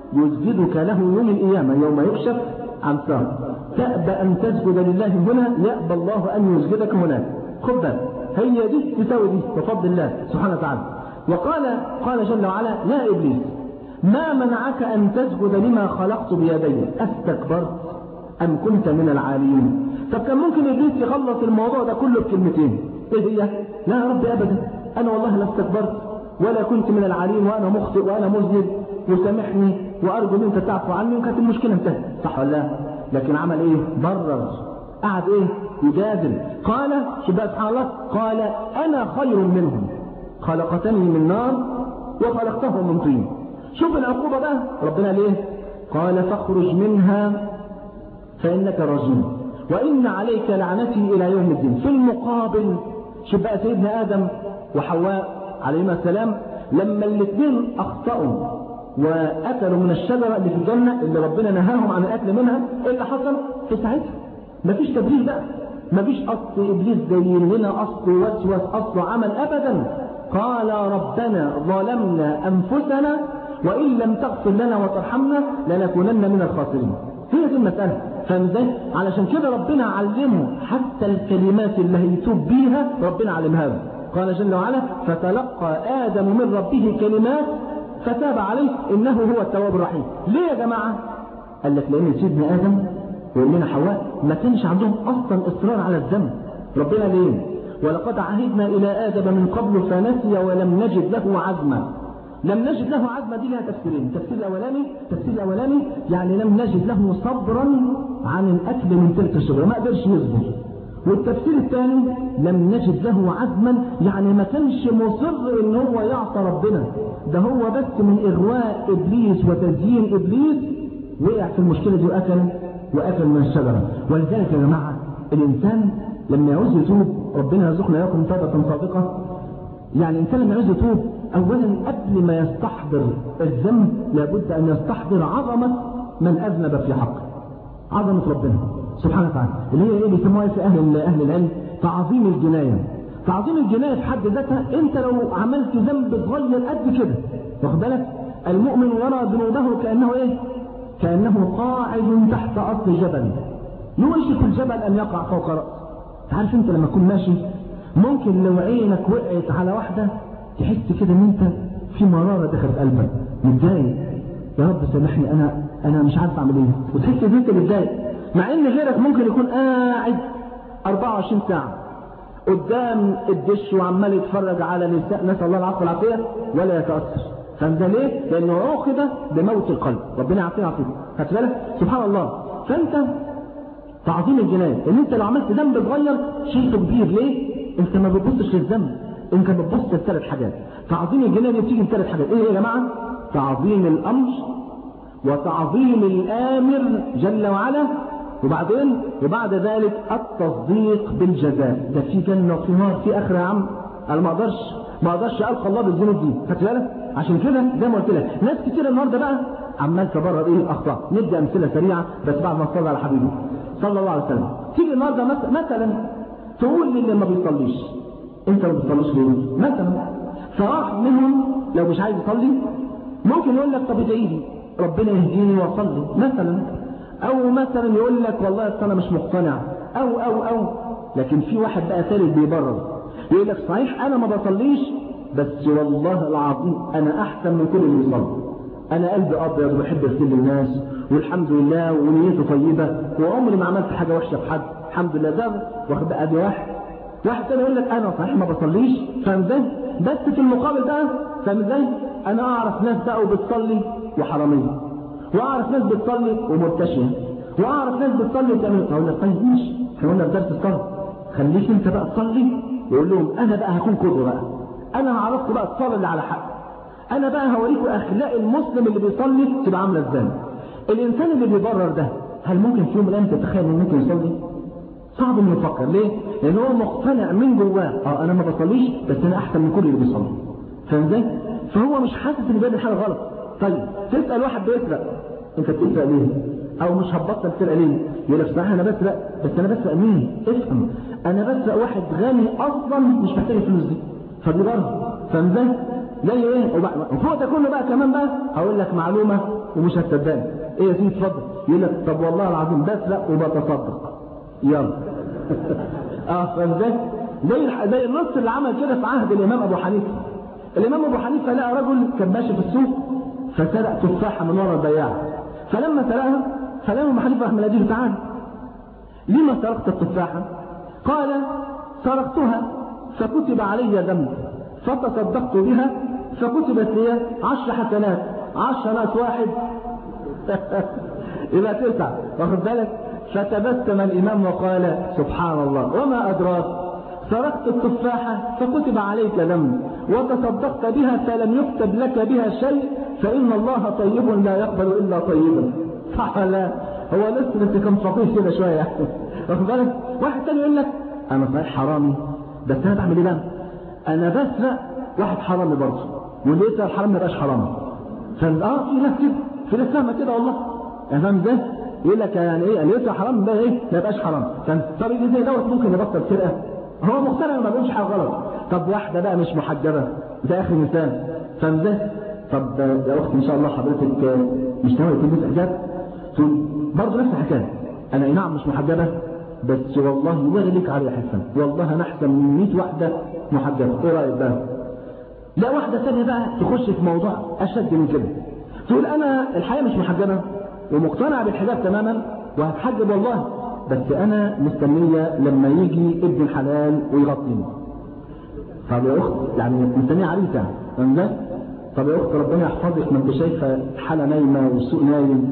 يسجدك له يوم القيامه يوم يكشف عن ساق تأبى أن تسجد لله هنا يأبى الله أن يسجدك هناك خد بالك هي دي تساوي دي بفضل الله سبحانه وتعالى وقال قال جل وعلا يا إبليس ما منعك أن تسجد لما خلقت بيدي أستكبرت أم كنت من العاليين طب كان ممكن إبليس يخلص الموضوع ده كله بكلمتين إيه هي؟ لا يا رب أبدا أنا والله لا استكبرت ولا كنت من العاليين وأنا مخطئ وأنا مذنب وسامحني وأرجو أن أنت تعفو عني وكانت المشكلة انتهت صح ولا لا؟ لكن عمل إيه؟ برر قعد إيه؟ يجادل قال شباب سبحان الله قال أنا خير منهم خلقتني من نار وخلقته من طين شوف العقوبة بقى ربنا ليه قال فاخرج منها فإنك رجيم وإن عليك لعنتي إلى يوم الدين في المقابل شوف بقى سيدنا آدم وحواء عليهما السلام لما الاثنين أخطأوا وأكلوا من الشجرة اللي في الجنة اللي ربنا نهاهم عن الأكل منها إيه اللي حصل في ساعتها مفيش تبرير بقى مفيش أصل إبليس جايين لنا أصل وسوس أصل عمل أبدا قال ربنا ظلمنا أنفسنا وإن لم تغفر لنا وترحمنا لنكونن من الخاسرين هي دي المسألة فاهم ازاي؟ علشان كده ربنا علمه حتى الكلمات اللي هيتوب بيها ربنا علمها له قال جل وعلا فتلقى آدم من ربه كلمات فتاب عليه إنه هو التواب الرحيم ليه يا جماعة؟ قال لك لأن سيدنا آدم وإننا حواء ما كانش عندهم أصلا إصرار على الذنب ربنا ليه؟ ولقد عهدنا إلى آدم من قبل فنسي ولم نجد له عزما لم نجد له عزما دي لها تفسيرين التفسير الأولاني التفسير الأولاني يعني لم نجد له صبرا عن الأكل من تلك الشجرة ما قدرش يصبر والتفسير الثاني لم نجد له عزما يعني ما كانش مصر ان هو يعصى ربنا ده هو بس من اغواء ابليس وتزيين ابليس وقع في المشكله دي واكل واكل من الشجره ولذلك يا جماعه الانسان لما يعوز يتوب ربنا يرزقنا اياكم توبه صادقه يعني الانسان لما يعوز يتوب اولا قبل ما يستحضر الذنب لابد ان يستحضر عظمه من اذنب في حقه عظمه ربنا سبحانه وتعالى اللي هي ايه بيسموها في اهل اهل العلم تعظيم الجنايه تعظيم الجنايه في حد ذاتها انت لو عملت ذنب صغير قد كده واخد بالك المؤمن يرى ذنوبه كانه ايه كانه قاعد تحت اصل جبل يوشك الجبل ان يقع فوق راسه عارف انت لما تكون ماشي ممكن لو عينك وقعت على واحده تحس كده ان انت في مراره دخلت قلبك متضايق يا رب سامحني انا انا مش عارف اعمل ايه وتحس ان انت متضايق مع ان غيرك ممكن يكون قاعد 24 ساعة قدام الدش وعمال يتفرج على نساء نسأل الله العفو والعافية ولا يتأثر فده ليه؟ لأنه عوقب بموت القلب ربنا يعافينا عافية خدت بالك؟ سبحان الله فأنت تعظيم الجناية ان انت لو عملت ذنب صغير شيء كبير ليه؟ انت ما بتبصش للذنب انت بتبص لثلاث حاجات تعظيم الجناية دي بتيجي بثلاث حاجات ايه يا جماعة؟ تعظيم الأمر وتعظيم الآمر جل وعلا وبعدين وبعد ذلك التصديق بالجزاء ده في جنة وفي نار في آخر يا عم أنا ما أقدرش ما أقدرش ألقى الله بالذنوب دي خدت بالك عشان كده زي ما قلت لك ناس كتير النهارده بقى عمال تبرر ايه الاخطاء ندي امثله سريعه بس بعد ما نصلي على حبيبي صلى الله عليه وسلم تيجي النهارده مثلا تقول للي ما بيصليش انت ما بتصليش ليه مثلا فراح منهم لو مش عايز يصلي ممكن يقول لك طب ادعي لي ربنا يهديني واصلي مثلا او مثلا يقول لك والله انا مش مقتنع او او او لكن في واحد بقى ثالث بيبرر يقول لك صحيح انا ما بصليش بس والله العظيم انا احسن من كل اللي بيصلي انا قلبي ابيض وبحب اغسل الناس والحمد لله ونيته طيبه وعمري ما عملت حاجه وحشه في حد الحمد لله ده واخد بقى دي واحد واحد تاني يقول لك انا صحيح ما بصليش فاهم ازاي بس في المقابل بقى فاهم ازاي انا اعرف ناس بقى وبتصلي وحراميه واعرف ناس بتصلي ومرتشيه واعرف ناس بتصلي وتعمل اقول لك طيب ماشي احنا قلنا في درس الصلاه خليك انت بقى تصلي ويقول لهم انا بقى هكون قدوه بقى انا هعرفكم بقى الصلاه اللي على حق انا بقى هوريكم اخلاق المسلم اللي بيصلي تبقى عامله ازاي الانسان اللي بيبرر ده هل ممكن في يوم من الايام تتخيل انه ممكن يصلي صعب انه يفكر ليه؟ لان هو مقتنع من جواه اه انا ما بصليش بس انا احسن من كل اللي بيصلي فاهم ازاي؟ فهو مش حاسس ان بيعمل حاجه غلط طيب تسال واحد بيسرق انت بتسرق ليه؟ او مش هتبطل تسرق ليه؟ يقول لك صحيح انا بسرق بس انا بسرق مين؟ افهم انا بسرق واحد غني اصلا مش محتاج الفلوس دي فدي برضه فاهم ازاي؟ زي ايه؟ وفوق ده كله بقى كمان بقى هقول لك معلومه ومش هتصدقني ايه يا سيدي اتفضل يقول لك طب والله العظيم بسرق وبتصدق يلا اه فاهم ازاي؟ زي زي النص اللي عمل كده في عهد الامام ابو حنيفه الامام ابو حنيفه لقى رجل كان ماشي في السوق فسرق تفاحه من ورا البياع فلما سرقها فالامام ابو حنيفه راح مناديه تعالى لما سرقت التفاحه؟ قال سرقتها فكتب علي ذنب فتصدقت بها فكتبت لي عشر حسنات عشر ناس واحد يبقى تسعة واخد بالك فتبسم الإمام وقال سبحان الله وما أدراك سرقت التفاحة فكتب عليك ذنب وتصدقت بها فلم يكتب لك بها شيء فإن الله طيب لا يقبل إلا طيبا صح ولا هو لسه بس كان فقير كده شوية واخد بالك واحد تاني يقول لك أنا صحيح حرامي بس أنا بعمل إيه بقى؟ أنا بسرق واحد حرامي برضه واللي يسرق الحرام ما يبقاش حرامي فاهم اه في ناس كده في ناس فاهمه كده والله يعني فاهم ازاي؟ يقول لك يعني ايه اللي يسرق حرام ده ايه ما يبقاش حرام فاهم طب يجي زي دوت ممكن يبطل سرقه هو مقتنع ما بيقولش حاجه غلط طب واحده بقى مش محجبه ده اخر مثال فاهم ازاي؟ طب يا اختي ان شاء الله حضرتك مش ناوي تلبس حجاب؟ تقول برضه نفس الحكايه انا اي نعم مش محجبه بس والله ولا ليك علي حسن والله انا احسن من 100 واحده محجبه ايه رايك بقى؟ لا واحدة ثانية بقى تخش في موضوع أشد من كده تقول أنا الحقيقة مش محجبة ومقتنع بالحجاب تماما وهتحجب والله بس أنا مستنية لما يجي ابن الحلال ويغطيني طب يا أخت يعني مستنية عريسة فاهم ده؟ طب يا أخت ربنا يحفظك ما أنت شايفة حالة نايمة والسوق نايم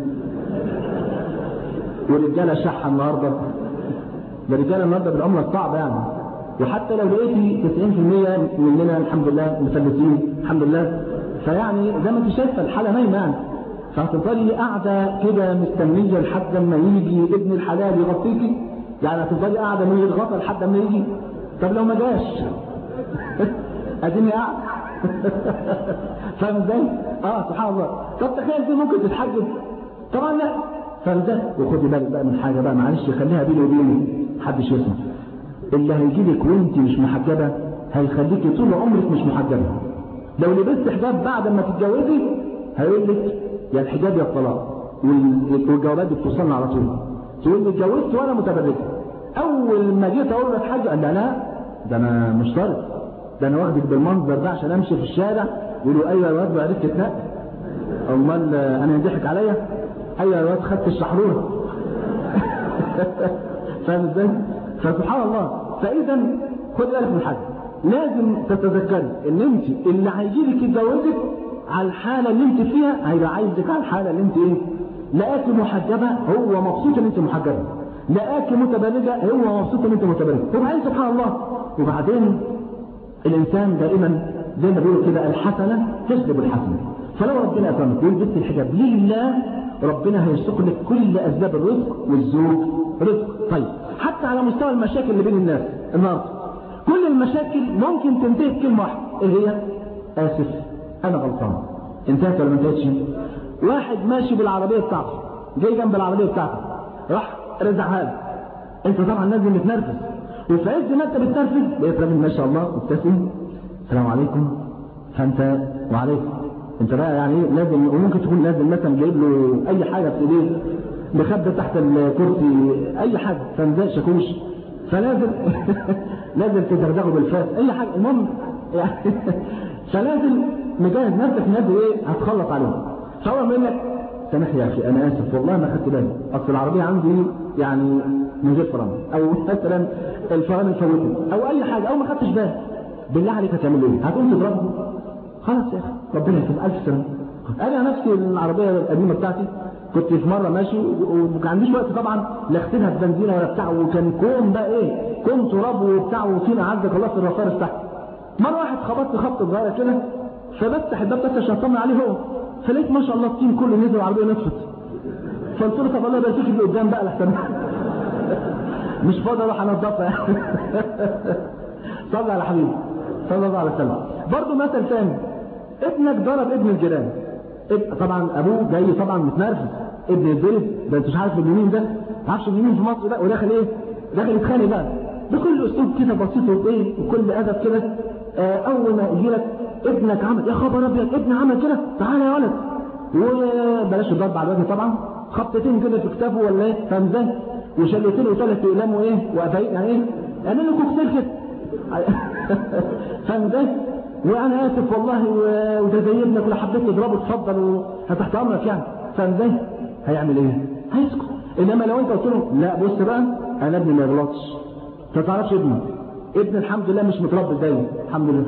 والرجالة شحة النهاردة ده الرجالة النهاردة بالعملة الصعبة يعني وحتى لو لقيتي 90% مننا الحمد لله مفلسين الحمد لله فيعني زي ما انت شايفه الحاله نايمه يعني فهتفضلي قاعده كده مستنيه لحد ما يجي ابن الحلال يغطيكي يعني هتفضلي قاعده من يتغطى لحد ما يجي طب لو ما جاش اديني قاعد فاهم ازاي؟ اه سبحان الله طب تخيل دي ممكن تتحجب طبعا لا فاهم ازاي؟ وخدي بالك بقى من حاجه بقى معلش خليها بيني وبيني محدش يسمع اللي هيجيلك وانت مش محجبة هيخليكي طول عمرك مش محجبة لو لبست حجاب بعد ما تتجوزي هيقول لك يا الحجاب يا الطلاق والجوابات دي بتوصلنا على طول تقول لي اتجوزت وانا متبرجة اول ما جيت اقول لك حاجه قال لا لا ده انا مشترط ده انا واخدك بالمنظر ده عشان امشي في الشارع يقولوا ايوه يا واد عرفت تتنقل امال انا يضحك عليا ايوه يا واد خدت الشحروره فاهم ازاي؟ فسبحان الله فاذا خد بالك من حاجه لازم تتذكري ان انت اللي هيجي لك يتجوزك على الحاله اللي انت فيها هيبقى عايزك على الحاله اللي انت ايه لقاكي محجبه هو مبسوط ان انت محجبه لقاكي متبرجه هو مبسوط ان انت متبرجه وبعدين سبحان الله وبعدين الانسان دائما زي ما بيقولوا كده الحسنه تجلب الحسنه فلو ربنا اكرمك ولبست الحجاب لله ربنا هيرزق لك كل اسباب الرزق والزوج رزق طيب حتى على مستوى المشاكل اللي بين الناس النهارده كل المشاكل ممكن تنتهي بكلمه واحده ايه هي؟ اسف انا غلطان انتهت ولا ما انتهتش؟ واحد ماشي بالعربيه بتاعته جاي جنب العربيه بتاعته راح رزعها له انت طبعا لازم تتنرفز وفي عز ما انت بتنرفز لقيت راجل ما شاء الله مبتسم السلام عليكم فانت وعليكم انت بقى يعني لازم وممكن تكون نازل مثلا جايب له اي حاجه في ايديه مخبى تحت الكرسي اي حاجه فنزاء شاكوش فلازم لازم تدغدغه بالفاس اي حاجه المهم يعني فلازم مجهز نفسك نازل ايه هتخلط عليه فهو يقول لك سامح يا اخي انا اسف والله ما خدت بالي اصل العربيه عندي يعني من غير فرامل او مثلا الفرامل فوتت او اي حاجه او ما خدتش بالي بالله عليك هتعمل ايه؟ هتقوم تضربه خلاص يا اخي ربنا يكتب الف سنه انا نفسي العربيه القديمه بتاعتي كنت في مره ماشي وما عنديش وقت طبعا لا اغسلها بنزينه ولا بتاع وكان كوم بقى ايه كوم تراب وبتاع وفينا عندك الله في الرفارس تحت مره واحد خبطت خبطه صغيره كده فبفتح الباب بس عشان اطمن عليه هو فلقيت ما شاء الله الطين كله نزل العربيه نطفت فقلت له طب الله يبارك فيك اللي قدام بقى لحسن مش فاضي اروح انضفها صلى على حبيبي صلى الله عليه وسلم برضه مثل ثاني ابنك ضرب ابن الجيران اب- طبعا ابوه جاي طبعا متنرفز ابن البيت ده انت مش عارف اليمين ده ما عارفش اليمين في مصر ده وداخل ايه داخل يتخانق بقى بكل اسلوب كده بسيط وايه وكل ادب كده آه اول ما يجي لك ابنك عمل يا خبر ابيض ابني عمل كده تعالى يا ولد وبلاش الضرب على الوجه طبعا خبطتين كده في كتافه ولا ايه فاهم ازاي وشلتين وثلاث اقلام وايه وابايق يعني ايه اعمل له كوكتيل كده فاهم ازاي وانا اسف والله و- وده زي ابنك ولا حبيت تضربه اتفضل وتحت امرك يعني فاهم ازاي هيعمل ايه هيسكت انما لو انت قلت له لا بص بقى انا ابني ما يغلطش انت ما تعرفش ابني ابن الحمد لله مش متربي زيي الحمد لله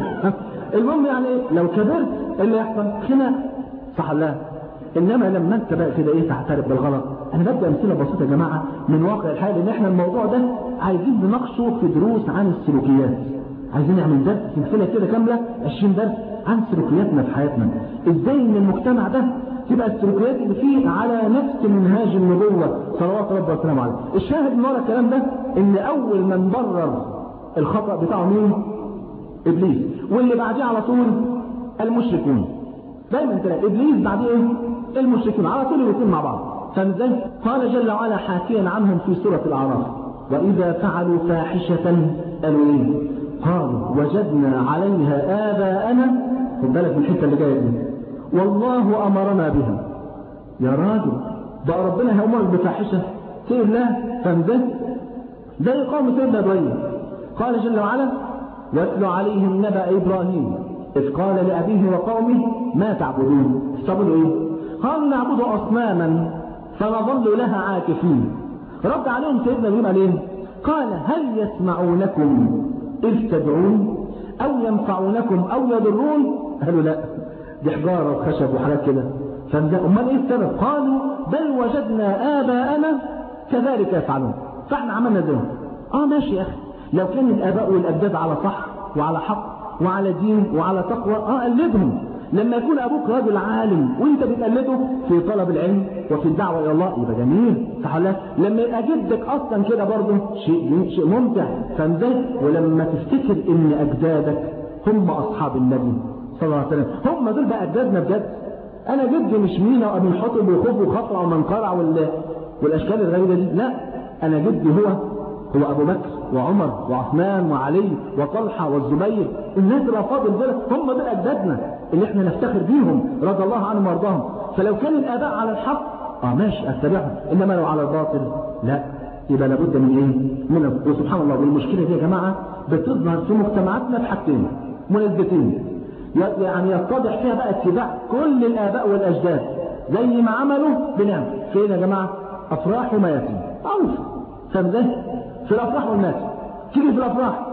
المهم يعني ايه لو كبرت ايه اللي يحصل خناق صح ولا لا انما لما انت بقى كده ايه تعترف بالغلط انا بدي امثله بسيطه يا جماعه من واقع الحال ان احنا الموضوع ده عايزين نناقشه في دروس عن السلوكيات عايزين نعمل درس سلسله كده كامله 20 درس عن سلوكياتنا في حياتنا ازاي ان المجتمع ده تبقى السلوكيات اللي فيه على نفس منهاج النبوه صلوات ربي وسلامه عليه الشاهد من ورا الكلام ده ان اول من برر الخطا بتاعه مين ابليس واللي بعديه على طول المشركون دايما تلاقي ابليس بعديه ايه المشركون على طول الاثنين مع بعض فاهم ازاي قال جل وعلا حاكيا عنهم في سوره الاعراف واذا فعلوا فاحشه قالوا ايه قالوا وجدنا عليها اباءنا خد بالك من الحته اللي جايه دي والله امرنا بها يا راجل بقى ربنا هيامرك بفاحشه تقول لا فاهم ازاي زي قوم سيدنا ابراهيم قال جل وعلا واتل عليهم نبأ إبراهيم إذ قال لأبيه وقومه ما تعبدون تعبدوا إيه؟ قالوا نعبد أصناما فنظل لها عاكفين رد عليهم سيدنا إبراهيم قال إيه؟ قال هل يسمعونكم إذ تدعون أو ينفعونكم أو يضرون قالوا لا دي حجارة وخشب وحاجات كده فده أمال إيه السبب؟ قالوا بل وجدنا آباءنا كذلك يفعلون فاحنا عملنا زيهم اه ماشي يا اخي لو كان الاباء والاجداد على صح وعلى حق وعلى دين وعلى تقوى اه قلدهم لما يكون ابوك راجل عالم وانت بتقلده في طلب العلم وفي الدعوه الى الله يبقى جميل صح ولا لا؟ لما يبقى جدك اصلا كده برضه شيء شيء ممتع فاهم ازاي؟ ولما تفتكر ان اجدادك هم اصحاب النبي صلى الله عليه وسلم هم دول بقى اجدادنا بجد انا جدي مش مينا وابو الحطب وخوف وخطرع ومنقرع وال... والاشكال الغريبه دي لا انا جدي هو هو ابو بكر وعمر وعثمان وعلي وطلحه والزبير الناس الافاضل دول هم دول اجدادنا اللي احنا نفتخر بيهم رضي الله عنهم وارضاهم فلو كان الاباء على الحق اه ماشي اتبعهم انما لو على الباطل لا يبقى لابد من ايه؟ من وسبحان الله والمشكله دي يا جماعه بتظهر في مجتمعاتنا في حاجتين مناسبتين يعني يتضح فيها بقى اتباع كل الاباء والاجداد زي ما عملوا بنعمل فين يا جماعه؟ افراح ومياتم معروف فاهم ازاي؟ في الافراح والمياتم تيجي في الافراح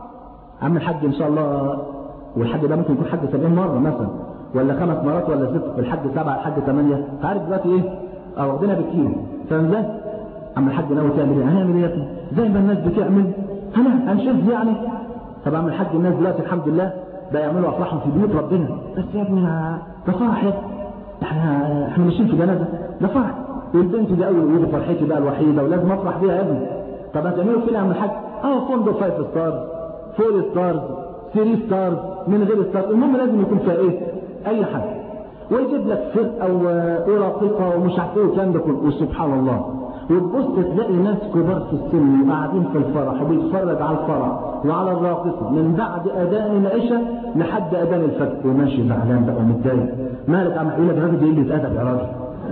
عم الحاج ان شاء الله والحاج ده ممكن يكون حج 70 مره مثلا ولا خمس مرات ولا ست الحج سبعه الحج ثمانيه عارف دلوقتي ايه؟ اه واخدينها بالكيلو فاهم ازاي؟ عم الحاج ناوي تعمل ايه؟ هنعمل ايه يا ابني؟ زي ما الناس بتعمل هنا هنشوف يعني طب عم الحاج الناس دلوقتي الحمد لله بقى يعملوا افراحهم في بيوت ربنا بس يا ابني ده فرح يا ابني احنا احنا ماشيين في جنازه ده فرح والبنت دي اول ودي فرحتي بقى الوحيده ولازم افرح بيها يا ابني طب هتعملوا فين يا عم الحاج؟ اه فندق فايف ستارز فور ستارز ثري ستارز من غير ستارز المهم لازم يكون فيها ايه؟ اي حاجه ويجيب لك فرقه وراقصه ومش عارف ايه والكلام ده كله وسبحان الله وتبص تلاقي ناس كبار في السن وقاعدين في الفرح وبيتفرج على الفرح وعلى الراقصه من بعد اذان العشاء لحد اذان الفجر وماشي زعلان بقى ومتضايق مالك يا عم يقول لك الراجل ده قله ادب يا راجل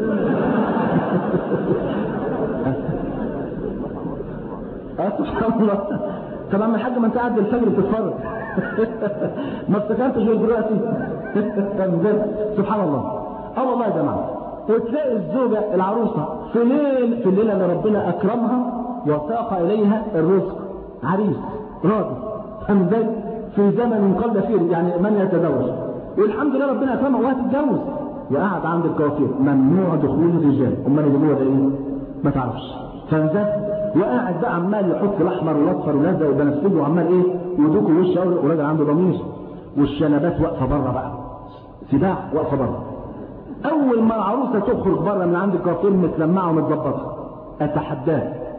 اه سبحان الله طب عم الحاج ما انت قاعد الفجر بتتفرج ما افتكرتش غير دلوقتي سبحان الله اه والله يا جماعه وتلاقي الزوجة العروسة في ليل في الليلة اللي ربنا أكرمها وساق إليها الرزق عريس راضي فاهم ازاي؟ في زمن قل فيه يعني من يتزوج والحمد لله ربنا أكرمها وهتتجوز وقعد عند الكوافير ممنوع دخول الرجال أمال اللي جوه ده إيه؟ ما تعرفش فاهم ازاي؟ وقاعد بقى عمال يحط الأحمر والأصفر والأزرق وبنفسجي وعمال إيه؟ ودوك ووش وراجل عنده ضمير والشنبات واقفة بره بقى سباع واقفة بره اول ما العروسه تخرج بره من عند الكافير متلمعه ومتظبطه اتحداه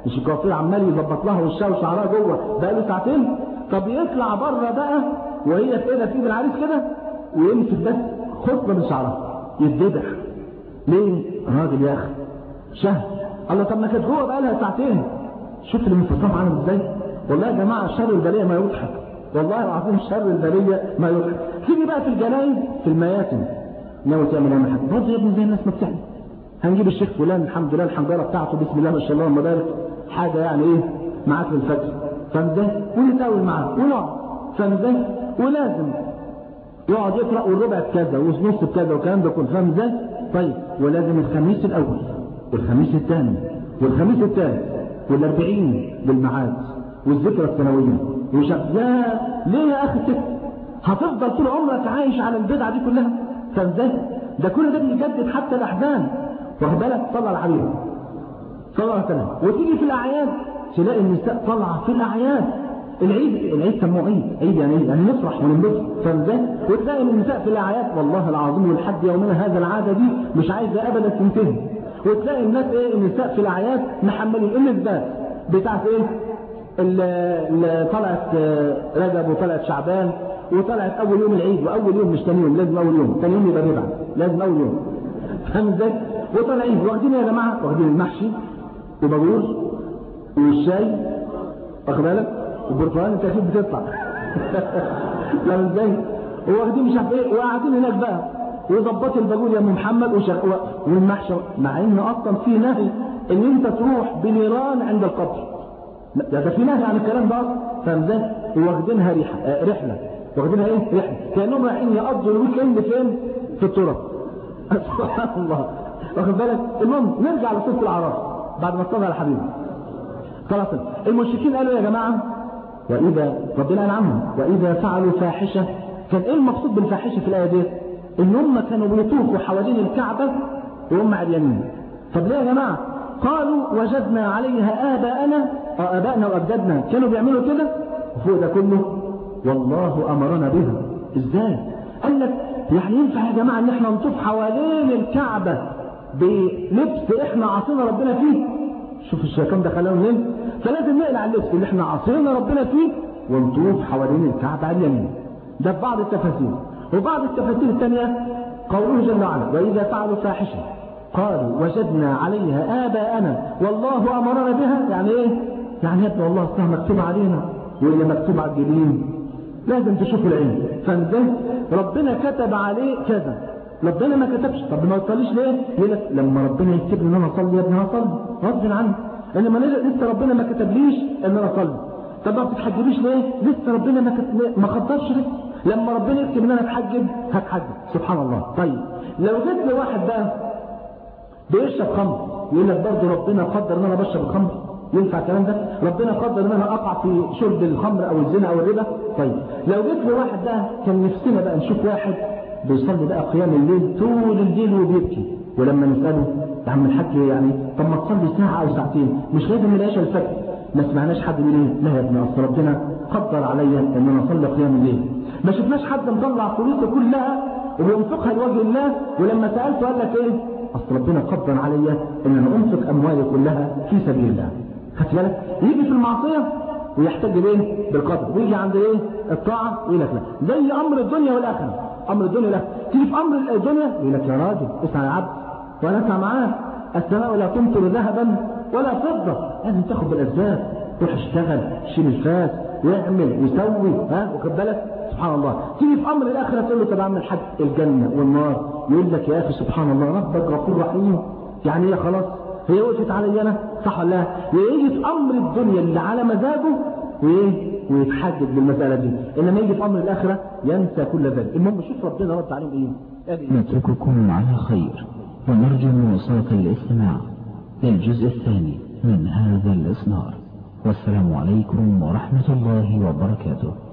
مش الكوافير عمال يظبط لها وشها وشعرها جوه بقى له ساعتين طب يطلع بره بقى وهي في ايدها في ايد العريس كده ويمسك بس خصله من شعرها يتذبح ليه؟ راجل يا اخي شهر الله طب ما كانت جوه بقى لها ساعتين شوف الانفصام عامل ازاي والله يا جماعه شر البليه ما يضحك والله العظيم شر البليه ما يضحك تيجي بقى في الجنايز في المياتم ناوي تعمل ايه حاجه برضه يا ابني زي الناس ما بتعمل هنجيب الشيخ فلان الحمد لله الحنجره بتاعته بسم الله ما شاء الله اللهم بارك حاجه يعني ايه معاك للفجر فاهم ازاي؟ ونتقاول معاه ونقعد فاهم ازاي؟ ولازم يقعد يقرا والربع بكذا والنص بكذا والكلام ده كله فاهم ازاي؟ طيب ولازم الخميس الاول والخميس الثاني والخميس الثالث والاربعين بالميعاد والذكرى السنويه وشغال ليه يا اخي كده؟ هتفضل طول عمرك عايش على البدعه دي كلها فاهم ازاي؟ ده كل ده بيجدد حتى الاحزان واخد بالك صلى على الحبيب صلى الله عليه وسلم وتيجي في الاعياد تلاقي النساء طالعه في الاعياد العيد العيد سموه عيد عيد يعني ايه؟ يعني نفرح وننبسط فاهم ازاي؟ وتلاقي النساء في الاعياد والله العظيم ولحد يومنا هذا العاده دي مش عايزه ابدا تنتهي وتلاقي الناس ايه النساء في الاعياد محملين النسبات بتاعت ايه؟ اللي طلعت رجب وطلعت شعبان وطلعت اول يوم العيد واول يوم مش ثاني يوم لازم اول يوم ثاني يوم يبقى ربع لازم اول يوم فاهم ازاي؟ وطالعين واخدين يا جماعه واخدين المحشي وبابور والشاي واخد بالك والبرتقال انت اكيد بتطلع فاهم ازاي؟ واخدين مش عارف ايه وقاعدين هناك بقى وظبطوا الباجول يا ام محمد وشغ... والمحشي مع ان اصلا في نهي ان انت تروح بنيران عند القبر لا ده في نهي عن الكلام ده فاهم ازاي؟ واخدينها ريحه آه رحله واخدينها ايه؟ رحله كانهم رايحين يقضوا الويك اند فين؟ في التراب سبحان الله واخد بالك المهم نرجع لصوت الاعراف بعد ما صلى على حبيبي خلاص المشركين قالوا يا جماعه واذا ربنا قال عنهم واذا فعلوا فاحشه كان ايه المقصود بالفاحشه في الايه دي؟ ان هم كانوا بيطوفوا حوالين الكعبه وهم عريانين طب ليه يا جماعه؟ قالوا وجدنا عليها اباءنا اه ابائنا واجدادنا كانوا بيعملوا كده وفوق ده كله والله امرنا بها ازاي؟ قال لك يعني ينفع يا جماعه ان احنا نطوف حوالين الكعبه بلبس احنا عصينا ربنا فيه شوف الشيطان ده خلاهم منين فلازم نقلع اللبس اللي احنا عصينا ربنا فيه ونطوف حوالين الكعبه على اليمين ده في بعض التفاسير وبعض التفاسير الثانيه قوله جل وعلا واذا فعلوا فاحشه قالوا وجدنا عليها اباءنا والله امرنا بها يعني ايه يعني يا ابني والله اصلها مكتوب علينا واللي مكتوب على الجبين لازم تشوف العلم فازاي ربنا كتب عليه كذا ربنا ما كتبش طب ما تصليش ليه يقول لك لما ربنا يكتب لي ان انا اصلي يا ابني هصلي غصب عني انما لسه ربنا ما كتبليش ان انا اصلي طب ما بتتحجبيش ليه لسه ربنا ما كتب ما قدرش لسه لما ربنا يكتب ان انا اتحجب هتحجب سبحان الله طيب لو جيت لواحد بقى بيشرب خمر يقول لك برضه ربنا قدر ان انا بشرب الخمر ينفع الكلام ده ربنا قدر ان انا اقع في شرب الخمر او الزنا او الربا طيب لو جيت لواحد بقى كان نفسنا بقى نشوف واحد بيصلي بقى قيام الليل طول الليل وبيبكي ولما نساله يا عم الحاج يعني طب ما تصلي ساعه او ساعتين مش لازم العشاء الفجر ما سمعناش حد بيقول ايه لا يا ابني اصل ربنا قدر عليا ان انا اصلي قيام الليل ما شفناش حد مطلع فلوسه كلها وبينفقها لوجه الله ولما سالته قال لك ايه اصل ربنا قدر عليا ان انا انفق اموالي كلها في سبيل الله خدت بالك يجي في المعصيه ويحتج بايه بالقدر ويجي عند ايه الطاعه يقول لك لا زي امر الدنيا والاخره امر الدنيا لا تيجي في امر الدنيا يقول لك يا راجل اسمع يا عبد وانا اسمع معاك السماء لا تمطر ذهبا ولا فضه لازم تاخد بالاسباب روح اشتغل شيل الفاس واعمل وسوي ها واخد بالك سبحان الله تيجي في امر الاخره تقول له طب اعمل حد الجنه والنار يقول لك يا اخي سبحان الله ربك غفور رحيم يعني ايه خلاص هي وقفت علي انا صح ولا لا يجي في امر الدنيا اللي على مزاجه وايه ويتحدد بالمساله دي انما يجي في امر الاخره ينسى كل ذلك المهم شوف ربنا رد عليهم ايه نترككم على خير ونرجو مواصلة الاستماع للجزء الثاني من هذا الإصدار والسلام عليكم ورحمة الله وبركاته